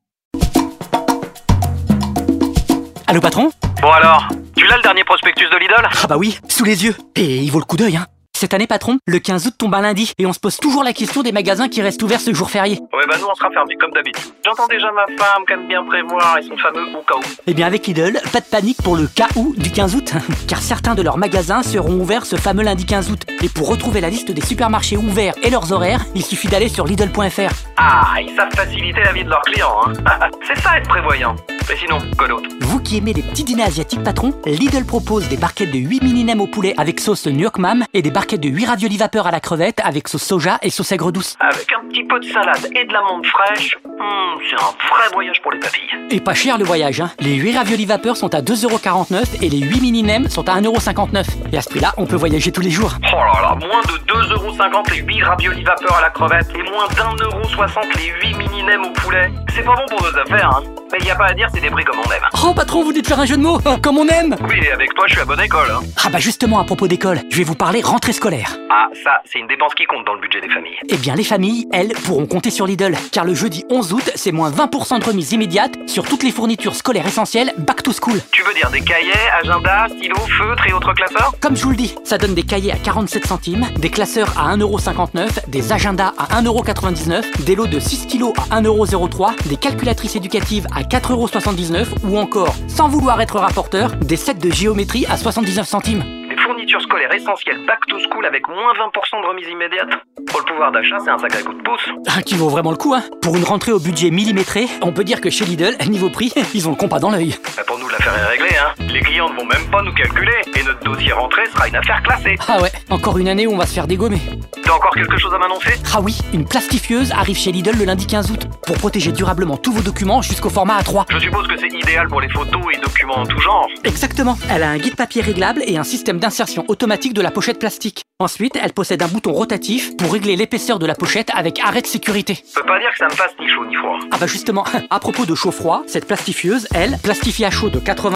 Allô patron Bon alors, tu l'as le dernier prospectus de Lidl Ah bah oui, sous les yeux. Et il vaut le coup d'œil, hein. Cette année patron, le 15 août tombe un lundi et on se pose toujours la question des magasins qui restent ouverts ce jour férié. Ouais bah nous on sera fermés comme d'habitude. J'entends déjà ma femme qui aime bien prévoir et son fameux au cas où. Eh bien avec Lidl, pas de panique pour le cas où du 15 août, car certains de leurs magasins seront ouverts ce fameux lundi 15 août. Et pour retrouver la liste des supermarchés ouverts et leurs horaires, il suffit d'aller sur Lidl.fr. Ah, ils savent faciliter la vie de leurs clients, hein. C'est ça être prévoyant. Mais sinon, quoi d'autre Vous qui aimez les petits dîners asiatiques patron, Lidl propose des barquettes de 8 mini nems au poulet avec sauce New York Mam et des barquettes de 8 raviolis vapeur à la crevette avec sauce soja et sauce aigre douce. Avec un petit peu de salade et de la menthe fraîche, hmm, c'est un vrai voyage pour les papilles. Et pas cher le voyage, hein. Les 8 raviolis vapeur sont à 2,49€ et les 8 mini nems sont à 1,59€. Et à ce prix-là, on peut voyager tous les jours. Oh là là, moins de 2,50€ les 8 raviolis vapeur à la crevette et moins d'1,60€ les 8 mini nems au poulet. C'est pas bon pour nos affaires, hein. Mais y a pas à dire, c'est des prix comme on aime. Oh patron, vous venez de faire un jeu de mots Oh, Comme on aime Oui, et avec toi, je suis à bonne école, hein. Ah bah justement, à propos d'école, je vais vous parler rentrée scolaire. Ah, ça, c'est une dépense qui compte dans le budget des familles. Eh bien, les familles, elles, pourront compter sur Lidl, car le jeudi 11 août, c'est moins 20% de remise immédiate sur toutes les fournitures scolaires essentielles back to school. Tu veux dire des cahiers, agendas, stylos, feutres et autres classeurs Comme je vous le dis, ça donne des cahiers à 47 centimes, des classeurs à 1,59€, des agendas à 1,99€, des lots de 6 kilos à 1,03€, des calculatrices éducatives à 4,79€ ou encore, sans vouloir être rapporteur, des sets de géométrie à 79 centimes. Des fournitures scolaires essentielles back to school avec moins 20% de remise immédiate Pour le pouvoir d'achat, c'est un sacré coup de pouce. Ah, qui vaut vraiment le coup, hein Pour une rentrée au budget millimétré, on peut dire que chez Lidl, niveau prix, ils ont le compas dans l'œil. Bah, pour nous, l'affaire est réglée, hein. Les clients ne vont même pas nous calculer et notre dossier rentrée sera une affaire classée. Ah ouais, encore une année où on va se faire dégommer. T'as encore quelque chose à m'annoncer Ah oui, une plastifieuse arrive chez Lidl le lundi 15 août pour protéger durablement tous vos documents jusqu'au format A3. Je suppose que c'est idéal pour les photos et documents en tout genre. Exactement. Elle a un guide papier réglable et un système d'insertion automatique de la pochette plastique. Ensuite, elle possède un bouton rotatif pour régler l'épaisseur de la pochette avec arrêt de sécurité. Je peux pas dire que ça me fasse ni chaud ni froid. Ah bah justement, à propos de chaud-froid, cette plastifieuse, elle, plastifie à chaud de 80